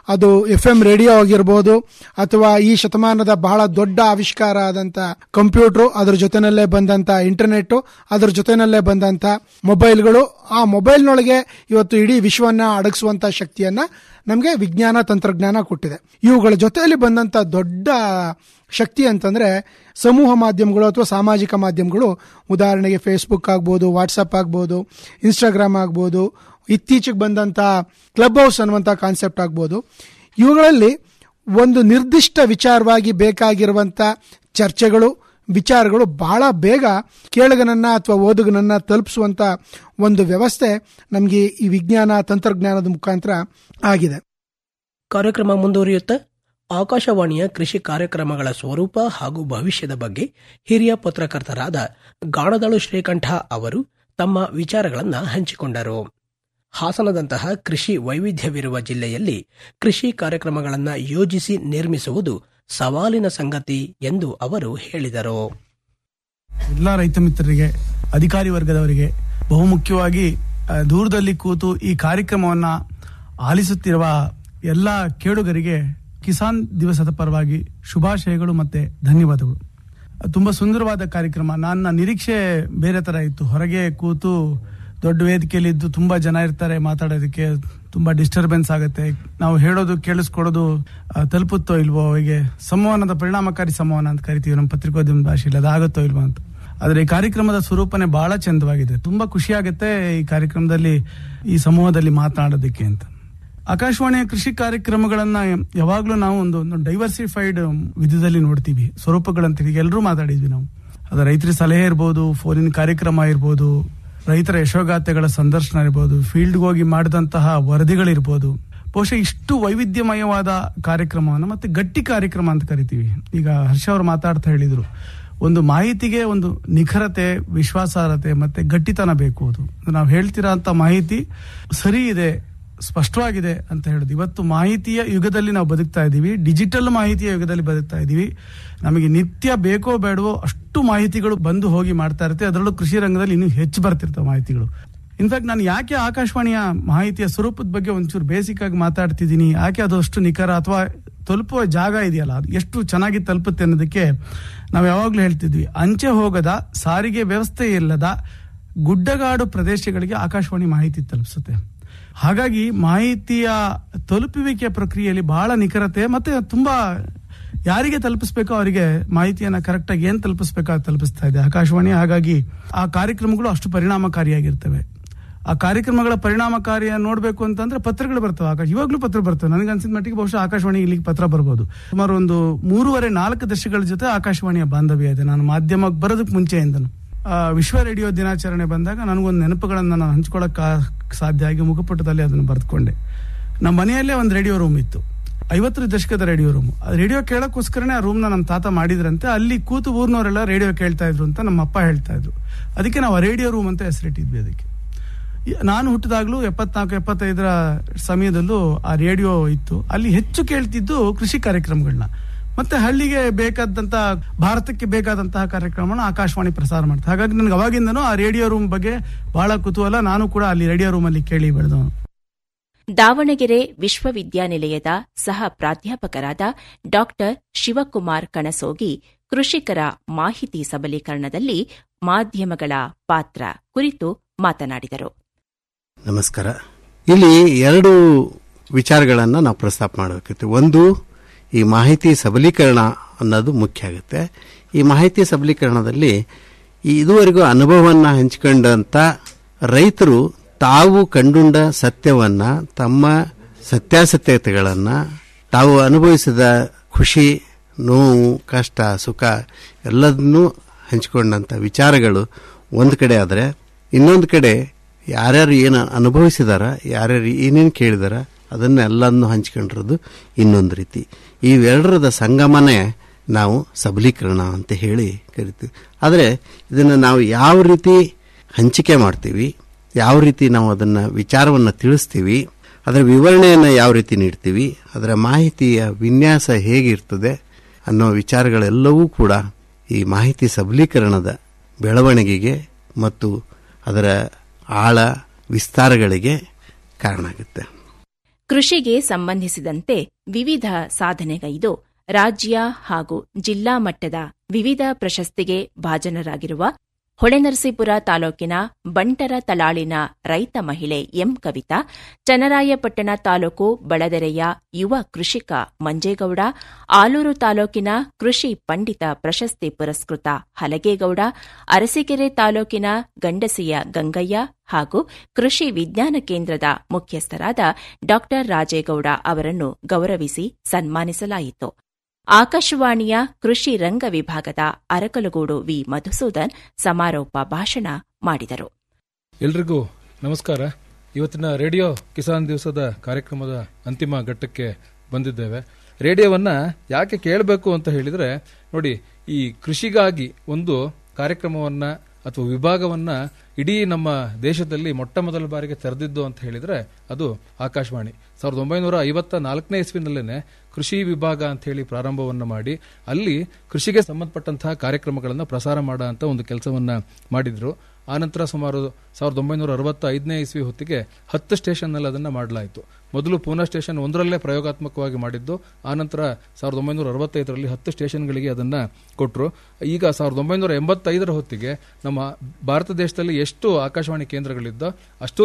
ಅದು ಎಫ್ ಎಂ ರೇಡಿಯೋ ಆಗಿರ್ಬೋದು ಅಥವಾ ಈ ಶತಮಾನದ ಬಹಳ ದೊಡ್ಡ ಆವಿಷ್ಕಾರ ಆದಂತ ಕಂಪ್ಯೂಟರ್ ಅದ್ರ ಜೊತೆನಲ್ಲೇ ಬಂದಂತ ಇಂಟರ್ನೆಟ್ ಅದ್ರ ಜೊತೆನಲ್ಲೇ ಬಂದಂತ ಮೊಬೈಲ್ಗಳು ಆ ಮೊಬೈಲ್ನೊಳಗೆ ಇವತ್ತು ಇಡೀ ವಿಶ್ವವನ್ನ ಅಡಗಿಸುವಂತ ಶಕ್ತಿಯನ್ನ ನಮಗೆ ವಿಜ್ಞಾನ ತಂತ್ರಜ್ಞಾನ ಕೊಟ್ಟಿದೆ ಇವುಗಳ ಜೊತೆಯಲ್ಲಿ ಬಂದಂತ ದೊಡ್ಡ ಶಕ್ತಿ ಅಂತಂದ್ರೆ ಸಮೂಹ ಮಾಧ್ಯಮಗಳು ಅಥವಾ ಸಾಮಾಜಿಕ ಮಾಧ್ಯಮಗಳು ಉದಾಹರಣೆಗೆ ಫೇಸ್ಬುಕ್ ಆಗ್ಬೋದು ವಾಟ್ಸಪ್ ಆಗ್ಬೋದು ಇನ್ಸ್ಟಾಗ್ರಾಮ್ ಆಗ್ಬೋದು ಇತ್ತೀಚೆಗೆ ಬಂದಂತ ಕ್ಲಬ್ ಹೌಸ್ ಅನ್ನುವಂಥ ಕಾನ್ಸೆಪ್ಟ್ ಆಗ್ಬೋದು ಇವುಗಳಲ್ಲಿ ಒಂದು ನಿರ್ದಿಷ್ಟ ವಿಚಾರವಾಗಿ ಬೇಕಾಗಿರುವಂತ ಚರ್ಚೆಗಳು ವಿಚಾರಗಳು ಬಹಳ ಬೇಗ ಕೇಳಗನನ್ನ ಅಥವಾ ಓದುಗನನ್ನ ತಲುಪಿಸುವಂತ ಒಂದು ವ್ಯವಸ್ಥೆ ನಮಗೆ ಈ ವಿಜ್ಞಾನ ತಂತ್ರಜ್ಞಾನದ ಮುಖಾಂತರ ಆಗಿದೆ ಕಾರ್ಯಕ್ರಮ ಮುಂದುವರಿಯುತ್ತಾ ಆಕಾಶವಾಣಿಯ ಕೃಷಿ ಕಾರ್ಯಕ್ರಮಗಳ ಸ್ವರೂಪ ಹಾಗೂ ಭವಿಷ್ಯದ ಬಗ್ಗೆ ಹಿರಿಯ ಪತ್ರಕರ್ತರಾದ ಗಾಣದಳು ಶ್ರೀಕಂಠ ಅವರು ತಮ್ಮ ವಿಚಾರಗಳನ್ನು ಹಂಚಿಕೊಂಡರು ಹಾಸನದಂತಹ ಕೃಷಿ ವೈವಿಧ್ಯವಿರುವ ಜಿಲ್ಲೆಯಲ್ಲಿ ಕೃಷಿ ಕಾರ್ಯಕ್ರಮಗಳನ್ನು ಯೋಜಿಸಿ ನಿರ್ಮಿಸುವುದು ಸವಾಲಿನ ಸಂಗತಿ ಎಂದು ಅವರು ಹೇಳಿದರು ಎಲ್ಲ ರೈತ ಮಿತ್ರರಿಗೆ ಅಧಿಕಾರಿ ವರ್ಗದವರಿಗೆ ಬಹುಮುಖ್ಯವಾಗಿ ಆ, ದೂರದಲ್ಲಿ ಕೂತು ಈ ಕಾರ್ಯಕ್ರಮವನ್ನ ಆಲಿಸುತ್ತಿರುವ ಎಲ್ಲ ಕೇಳುಗರಿಗೆ ಕಿಸಾನ್ ದಿವಸದ ಪರವಾಗಿ ಶುಭಾಶಯಗಳು ಮತ್ತೆ ಧನ್ಯವಾದಗಳು ತುಂಬಾ ಸುಂದರವಾದ ಕಾರ್ಯಕ್ರಮ ನನ್ನ ನಿರೀಕ್ಷೆ ಬೇರೆ ತರ ಇತ್ತು ಹೊರಗೆ ಕೂತು ದೊಡ್ಡ ವೇದಿಕೆಯಲ್ಲಿ ಇದ್ದು ತುಂಬಾ ಜನ ಇರ್ತಾರೆ ಮಾತಾಡೋದಕ್ಕೆ ತುಂಬಾ ಡಿಸ್ಟರ್ಬೆನ್ಸ್ ಆಗುತ್ತೆ ನಾವು ಹೇಳೋದು ಕೇಳಿಸ್ಕೊಡೋದು ಆ, ತಲುಪುತ್ತೋ ಇಲ್ವೋ ಹೀಗೆ ಸಂವಹನದ ಪರಿಣಾಮಕಾರಿ ಸಂವಹನ ಅಂತ ಕರಿತೀವಿ ನಮ್ಮ ಪತ್ರಿಕೋದ್ಯಮ ಭಾಷೆಯಲ್ಲಿ ಅದಾಗುತ್ತೋ ಇಲ್ವೋ ಅಂತ ಆದ್ರೆ ಈ ಕಾರ್ಯಕ್ರಮದ ಸ್ವರೂಪನೇ ಬಹಳ ಚಂದವಾಗಿದೆ ತುಂಬಾ ಖುಷಿ ಆಗುತ್ತೆ ಈ ಕಾರ್ಯಕ್ರಮದಲ್ಲಿ ಈ ಸಮೂಹದಲ್ಲಿ ಮಾತನಾಡೋದಕ್ಕೆ ಅಂತ ಆಕಾಶವಾಣಿಯ ಕೃಷಿ ಕಾರ್ಯಕ್ರಮಗಳನ್ನ ಯಾವಾಗ್ಲೂ ನಾವು ಒಂದು ಡೈವರ್ಸಿಫೈಡ್ ವಿಧದಲ್ಲಿ ನೋಡ್ತೀವಿ ಸ್ವರೂಪಗಳಂತ ಈಗ ಎಲ್ಲರೂ ಮಾತಾಡಿದ್ವಿ ನಾವು ಅದು ರೈತರ ಸಲಹೆ ಇರ್ಬೋದು ಫೋನಿನ ಕಾರ್ಯಕ್ರಮ ಇರ್ಬೋದು ರೈತರ ಯಶೋಗಾಥೆಗಳ ಸಂದರ್ಶನ ಇರ್ಬೋದು ಫೀಲ್ಡ್ಗೆ ಹೋಗಿ ಮಾಡಿದಂತಹ ವರದಿಗಳಿರ್ಬೋದು ಬಹುಶಃ ಇಷ್ಟು ವೈವಿಧ್ಯಮಯವಾದ ಕಾರ್ಯಕ್ರಮವನ್ನು ಮತ್ತೆ ಗಟ್ಟಿ ಕಾರ್ಯಕ್ರಮ ಅಂತ ಕರಿತೀವಿ ಈಗ ಹರ್ಷ ಅವರು ಮಾತಾಡ್ತಾ ಹೇಳಿದ್ರು ಒಂದು ಮಾಹಿತಿಗೆ ಒಂದು ನಿಖರತೆ ವಿಶ್ವಾಸಾರ್ಹತೆ ಮತ್ತೆ ಗಟ್ಟಿತನ ಬೇಕು ಅದು ನಾವು ಹೇಳ್ತಿರೋ ಅಂತ ಮಾಹಿತಿ ಸರಿ ಇದೆ ಸ್ಪಷ್ಟವಾಗಿದೆ ಅಂತ ಹೇಳುದು ಇವತ್ತು ಮಾಹಿತಿಯ ಯುಗದಲ್ಲಿ ನಾವು ಬದುಕ್ತಾ ಇದ್ದೀವಿ ಡಿಜಿಟಲ್ ಮಾಹಿತಿಯ ಯುಗದಲ್ಲಿ ಬದುಕ್ತಾ ಇದ್ದೀವಿ ನಮಗೆ ನಿತ್ಯ ಬೇಕೋ ಬೇಡವೋ ಅಷ್ಟು ಮಾಹಿತಿಗಳು ಬಂದು ಹೋಗಿ ಮಾಡ್ತಾ ಇರುತ್ತೆ ಅದರಲ್ಲೂ ಕೃಷಿ ರಂಗದಲ್ಲಿ ಇನ್ನೂ ಹೆಚ್ಚು ಬರ್ತಿರ್ತವೆ ಮಾಹಿತಿಗಳು ಇನ್ಫ್ಯಾಕ್ಟ್ ನಾನು ಯಾಕೆ ಆಕಾಶವಾಣಿಯ ಮಾಹಿತಿಯ ಸ್ವರೂಪದ ಬಗ್ಗೆ ಒಂಚೂರು ಬೇಸಿಕ್ ಆಗಿ ಮಾತಾಡ್ತಿದ್ದೀನಿ ಯಾಕೆ ಅದು ಅಷ್ಟು ನಿಖರ ಅಥವಾ ತಲುಪುವ ಜಾಗ ಇದೆಯಲ್ಲ ಅದು ಎಷ್ಟು ಚೆನ್ನಾಗಿ ತಲುಪುತ್ತೆ ಅನ್ನೋದಕ್ಕೆ ನಾವು ಯಾವಾಗ್ಲೂ ಹೇಳ್ತಿದ್ವಿ ಅಂಚೆ ಹೋಗದ ಸಾರಿಗೆ ವ್ಯವಸ್ಥೆ ಇಲ್ಲದ ಗುಡ್ಡಗಾಡು ಪ್ರದೇಶಗಳಿಗೆ ಆಕಾಶವಾಣಿ ಮಾಹಿತಿ ತಲುಪಿಸುತ್ತೆ ಹಾಗಾಗಿ ಮಾಹಿತಿಯ ತಲುಪುವಿಕೆ ಪ್ರಕ್ರಿಯೆಯಲ್ಲಿ ಬಹಳ ನಿಖರತೆ ಮತ್ತೆ ತುಂಬಾ ಯಾರಿಗೆ ತಲುಪಿಸ್ಬೇಕೋ ಅವರಿಗೆ ಮಾಹಿತಿಯನ್ನ ಕರೆಕ್ಟ್ ಆಗಿ ಏನ್ ತಲುಪಿಸ್ಬೇಕೋ ಅದು ತಲುಪಿಸ್ತಾ ಇದೆ ಆಕಾಶವಾಣಿ ಹಾಗಾಗಿ ಆ ಕಾರ್ಯಕ್ರಮಗಳು ಅಷ್ಟು ಪರಿಣಾಮಕಾರಿಯಾಗಿರ್ತವೆ ಆ ಕಾರ್ಯಕ್ರಮಗಳ ಪರಿಣಾಮಕಾರಿಯ ನೋಡ್ಬೇಕು ಅಂತಂದ್ರೆ ಪತ್ರಗಳು ಬರ್ತವೆ ಆಕಾಶ ಇವಾಗ್ಲೂ ಪತ್ರ ಬರ್ತವೆ ನನಗೆ ಅನ್ಸಿದ ಮಟ್ಟಿಗೆ ಬಹುಶಃ ಆಕಾಶವಾಣಿ ಇಲ್ಲಿಗೆ ಪತ್ರ ಬರ್ಬೋದು ಸುಮಾರು ಒಂದು ಮೂರುವರೆ ನಾಲ್ಕು ದಶಕಗಳ ಜೊತೆ ಆಕಾಶವಾಣಿಯ ಬಾಂಧವ್ಯ ಇದೆ ನಾನು ಮಾಧ್ಯಮಕ್ಕೆ ಬರೋದಕ್ಕೆ ಮುಂಚೆಯಿಂದನು ಆ, ವಿಶ್ವ ರೇಡಿಯೋ ದಿನಾಚರಣೆ ಬಂದಾಗ ನನಗೊಂದು ನೆನಪುಗಳನ್ನ ನಾನು ಹಂಚ್ಕೊಳಕ್ ಸಾಧ್ಯ ಆಗಿ ಮುಖಪುಟದಲ್ಲಿ ಅದನ್ನು ಬರೆದುಕೊಂಡೆ ನಮ್ಮ ಮನೆಯಲ್ಲೇ ಒಂದು ರೇಡಿಯೋ ರೂಮ್ ಇತ್ತು ಐವತ್ತರ ದಶಕದ ರೇಡಿಯೋ ರೂಮ್ ಆ ರೇಡಿಯೋ ಕೇಳಕ್ಕೋಸ್ಕರನೇ ಆ ರೂಮ್ನ ನಮ್ಮ ತಾತ ಮಾಡಿದ್ರಂತೆ ಅಲ್ಲಿ ಕೂತು ಊರ್ನವರೆಲ್ಲ ರೇಡಿಯೋ ಕೇಳ್ತಾ ಇದ್ರು ಅಂತ ನಮ್ಮ ಅಪ್ಪ ಹೇಳ್ತಾ ಇದ್ರು ಅದಕ್ಕೆ ನಾವು ಆ ರೇಡಿಯೋ ರೂಮ್ ಅಂತ ಹೆಸರಿಟ್ಟಿದ್ವಿ ಅದಕ್ಕೆ ಈ- ನಾನು ಹುಟ್ಟಿದಾಗ್ಲೂ ಎಪ್ಪತ್ನಾಲ್ಕು ಎಪ್ಪತ್ತೈದರ ಸಮಯದಲ್ಲೂ ಆ ರೇಡಿಯೋ ಇತ್ತು ಅಲ್ಲಿ ಹೆಚ್ಚು ಕೇಳ್ತಿದ್ದು ಕೃಷಿ ಕಾರ್ಯಕ್ರಮಗಳನ್ನ ಮತ್ತೆ ಹಳ್ಳಿಗೆ ಬೇಕಾದಂತ ಭಾರತಕ್ಕೆ ಬೇಕಾದಂತಹ ಕಾರ್ಯಕ್ರಮನ ಆಕಾಶವಾಣಿ ಪ್ರಸಾರ ಮಾಡ್ತಾರೆ ಹಾಗಾಗಿ ನನಗೆ ಅವಾಗಿಂದನೂ ಆ ರೇಡಿಯೋ ರೂಮ್ ಬಗ್ಗೆ ಬಹಳ ಕುತೂಹಲ ನಾನು ಕೂಡ ಅಲ್ಲಿ ರೇಡಿಯೋ ರೂಮ್ ಅಲ್ಲಿ ಕೇಳಿ ಬೆಳೆದವನು ದಾವಣಗೆರೆ ವಿಶ್ವವಿದ್ಯಾನಿಲಯದ ಸಹ ಪ್ರಾಧ್ಯಾಪಕರಾದ ಡಾಕ್ಟರ್ ಶಿವಕುಮಾರ್ ಕಣಸೋಗಿ ಕೃಷಿಕರ ಮಾಹಿತಿ ಸಬಲೀಕರಣದಲ್ಲಿ ಮಾಧ್ಯಮಗಳ ಪಾತ್ರ ಕುರಿತು ಮಾತನಾಡಿದರು ನಮಸ್ಕಾರ ಇಲ್ಲಿ ಎರಡು ವಿಚಾರಗಳನ್ನು ನಾವು ಪ್ರಸ್ತಾಪ ಮಾಡಬೇಕಿತ್ತು ಒಂದು ಈ ಮಾಹಿತಿ ಸಬಲೀಕರಣ ಅನ್ನೋದು ಮುಖ್ಯ ಆಗುತ್ತೆ ಈ ಮಾಹಿತಿ ಸಬಲೀಕರಣದಲ್ಲಿ ಈ ಇದುವರೆಗೂ ಅನುಭವವನ್ನು ಹಂಚಿಕೊಂಡಂತ ರೈತರು ತಾವು ಕಂಡುಂಡ ಸತ್ಯವನ್ನ ತಮ್ಮ ಸತ್ಯಾಸತ್ಯತೆಗಳನ್ನ ತಾವು ಅನುಭವಿಸಿದ ಖುಷಿ ನೋವು ಕಷ್ಟ ಸುಖ ಎಲ್ಲದನ್ನೂ ಹಂಚಿಕೊಂಡಂತ ವಿಚಾರಗಳು ಒಂದು ಕಡೆ ಆದರೆ ಇನ್ನೊಂದು ಕಡೆ ಯಾರ್ಯಾರು ಏನು ಅನುಭವಿಸಿದಾರ ಯಾರ್ಯಾರು ಏನೇನು ಕೇಳಿದಾರ ಅದನ್ನೆಲ್ಲನ್ನು ಹಂಚ್ಕೊಂಡಿರೋದು ಇನ್ನೊಂದು ರೀತಿ ಇವೆರಡರದ ಸಂಗಮನೇ ನಾವು ಸಬಲೀಕರಣ ಅಂತ ಹೇಳಿ ಕರಿತೀವಿ ಆದರೆ ಇದನ್ನು ನಾವು ಯಾವ ರೀತಿ ಹಂಚಿಕೆ ಮಾಡ್ತೀವಿ ಯಾವ ರೀತಿ ನಾವು ಅದನ್ನು ವಿಚಾರವನ್ನು ತಿಳಿಸ್ತೀವಿ ಅದರ ವಿವರಣೆಯನ್ನು ಯಾವ ರೀತಿ ನೀಡ್ತೀವಿ ಅದರ ಮಾಹಿತಿಯ ವಿನ್ಯಾಸ ಹೇಗಿರ್ತದೆ ಅನ್ನೋ ವಿಚಾರಗಳೆಲ್ಲವೂ ಕೂಡ ಈ ಮಾಹಿತಿ ಸಬಲೀಕರಣದ ಬೆಳವಣಿಗೆಗೆ ಮತ್ತು ಅದರ ಆಳ ವಿಸ್ತಾರಗಳಿಗೆ ಕಾರಣ ಆಗುತ್ತೆ ಕೃಷಿಗೆ ಸಂಬಂಧಿಸಿದಂತೆ ವಿವಿಧ ಸಾಧನೆಗೈದು ರಾಜ್ಯ ಹಾಗೂ ಜಿಲ್ಲಾ ಮಟ್ಟದ ವಿವಿಧ ಪ್ರಶಸ್ತಿಗೆ ಭಾಜನರಾಗಿರುವ ಹೊಳೆನರಸೀಪುರ ತಾಲೂಕಿನ ಬಂಟರ ತಳಾಳಿನ ರೈತ ಮಹಿಳೆ ಎಂ ಕವಿತಾ ಚನ್ನರಾಯಪಟ್ಟಣ ತಾಲೂಕು ಬಳದೆರೆಯ ಯುವ ಕೃಷಿಕ ಮಂಜೇಗೌಡ ಆಲೂರು ತಾಲೂಕಿನ ಕೃಷಿ ಪಂಡಿತ ಪ್ರಶಸ್ತಿ ಪುರಸ್ಕೃತ ಹಲಗೇಗೌಡ ಅರಸೀಕೆರೆ ತಾಲೂಕಿನ ಗಂಡಸಿಯ ಗಂಗಯ್ಯ ಹಾಗೂ ಕೃಷಿ ವಿಜ್ಞಾನ ಕೇಂದ್ರದ ಮುಖ್ಯಸ್ಥರಾದ ಡಾ ರಾಜೇಗೌಡ ಅವರನ್ನು ಗೌರವಿಸಿ ಸನ್ಮಾನಿಸಲಾಯಿತು ಆಕಾಶವಾಣಿಯ ಕೃಷಿ ರಂಗ ವಿಭಾಗದ ಅರಕಲಗೂಡು ವಿ ಮಧುಸೂದನ್ ಸಮಾರೋಪ ಭಾಷಣ ಮಾಡಿದರು ಎಲ್ರಿಗೂ ನಮಸ್ಕಾರ ಇವತ್ತಿನ ರೇಡಿಯೋ ಕಿಸಾನ್ ದಿವಸದ ಕಾರ್ಯಕ್ರಮದ ಅಂತಿಮ ಘಟ್ಟಕ್ಕೆ ಬಂದಿದ್ದೇವೆ ರೇಡಿಯೋವನ್ನ ಯಾಕೆ ಕೇಳಬೇಕು ಅಂತ ಹೇಳಿದ್ರೆ ನೋಡಿ ಈ ಕೃಷಿಗಾಗಿ ಒಂದು ಕಾರ್ಯಕ್ರಮವನ್ನ ಅಥವಾ ವಿಭಾಗವನ್ನ ಇಡೀ ನಮ್ಮ ದೇಶದಲ್ಲಿ ಮೊಟ್ಟ ಮೊದಲ ಬಾರಿಗೆ ತೆರೆದಿದ್ದು ಅಂತ ಹೇಳಿದ್ರೆ ಅದು ಆಕಾಶವಾಣಿ ಸಾವಿರದ ಒಂಬೈನೂರ ಐವತ್ತ ನಾಲ್ಕನೇ ಇಸ್ವಿನಲ್ಲೇನೆ ಕೃಷಿ ವಿಭಾಗ ಅಂತ ಹೇಳಿ ಪ್ರಾರಂಭವನ್ನ ಮಾಡಿ ಅಲ್ಲಿ ಕೃಷಿಗೆ ಸಂಬಂಧಪಟ್ಟಂತಹ ಕಾರ್ಯಕ್ರಮಗಳನ್ನು ಪ್ರಸಾರ ಮಾಡೋ ಅಂತ ಒಂದು ಕೆಲಸವನ್ನ ಮಾಡಿದ್ರು ಆನಂತರ ಸುಮಾರು ಸಾವಿರದ ಒಂಬೈನೂರ ಅರವತ್ತ ಐದನೇ ಇಸ್ವಿ ಹೊತ್ತಿಗೆ ಹತ್ತು ಸ್ಟೇಷನ್ನಲ್ಲಿ ಅದನ್ನು ಮಾಡಲಾಯಿತು ಮೊದಲು ಪೂನಾ ಸ್ಟೇಷನ್ ಒಂದರಲ್ಲೇ ಪ್ರಯೋಗಾತ್ಮಕವಾಗಿ ಮಾಡಿದ್ದು ಆನಂತರ ಸಾವಿರದ ಒಂಬೈನೂರ ಅರವತ್ತೈದರಲ್ಲಿ ಹತ್ತು ಸ್ಟೇಷನ್ಗಳಿಗೆ ಅದನ್ನು ಕೊಟ್ಟರು ಈಗ ಸಾವಿರದ ಒಂಬೈನೂರ ಎಂಬತ್ತೈದರ ಹೊತ್ತಿಗೆ ನಮ್ಮ ಭಾರತ ದೇಶದಲ್ಲಿ ಎಷ್ಟು ಆಕಾಶವಾಣಿ ಕೇಂದ್ರಗಳಿದ್ದೋ ಅಷ್ಟು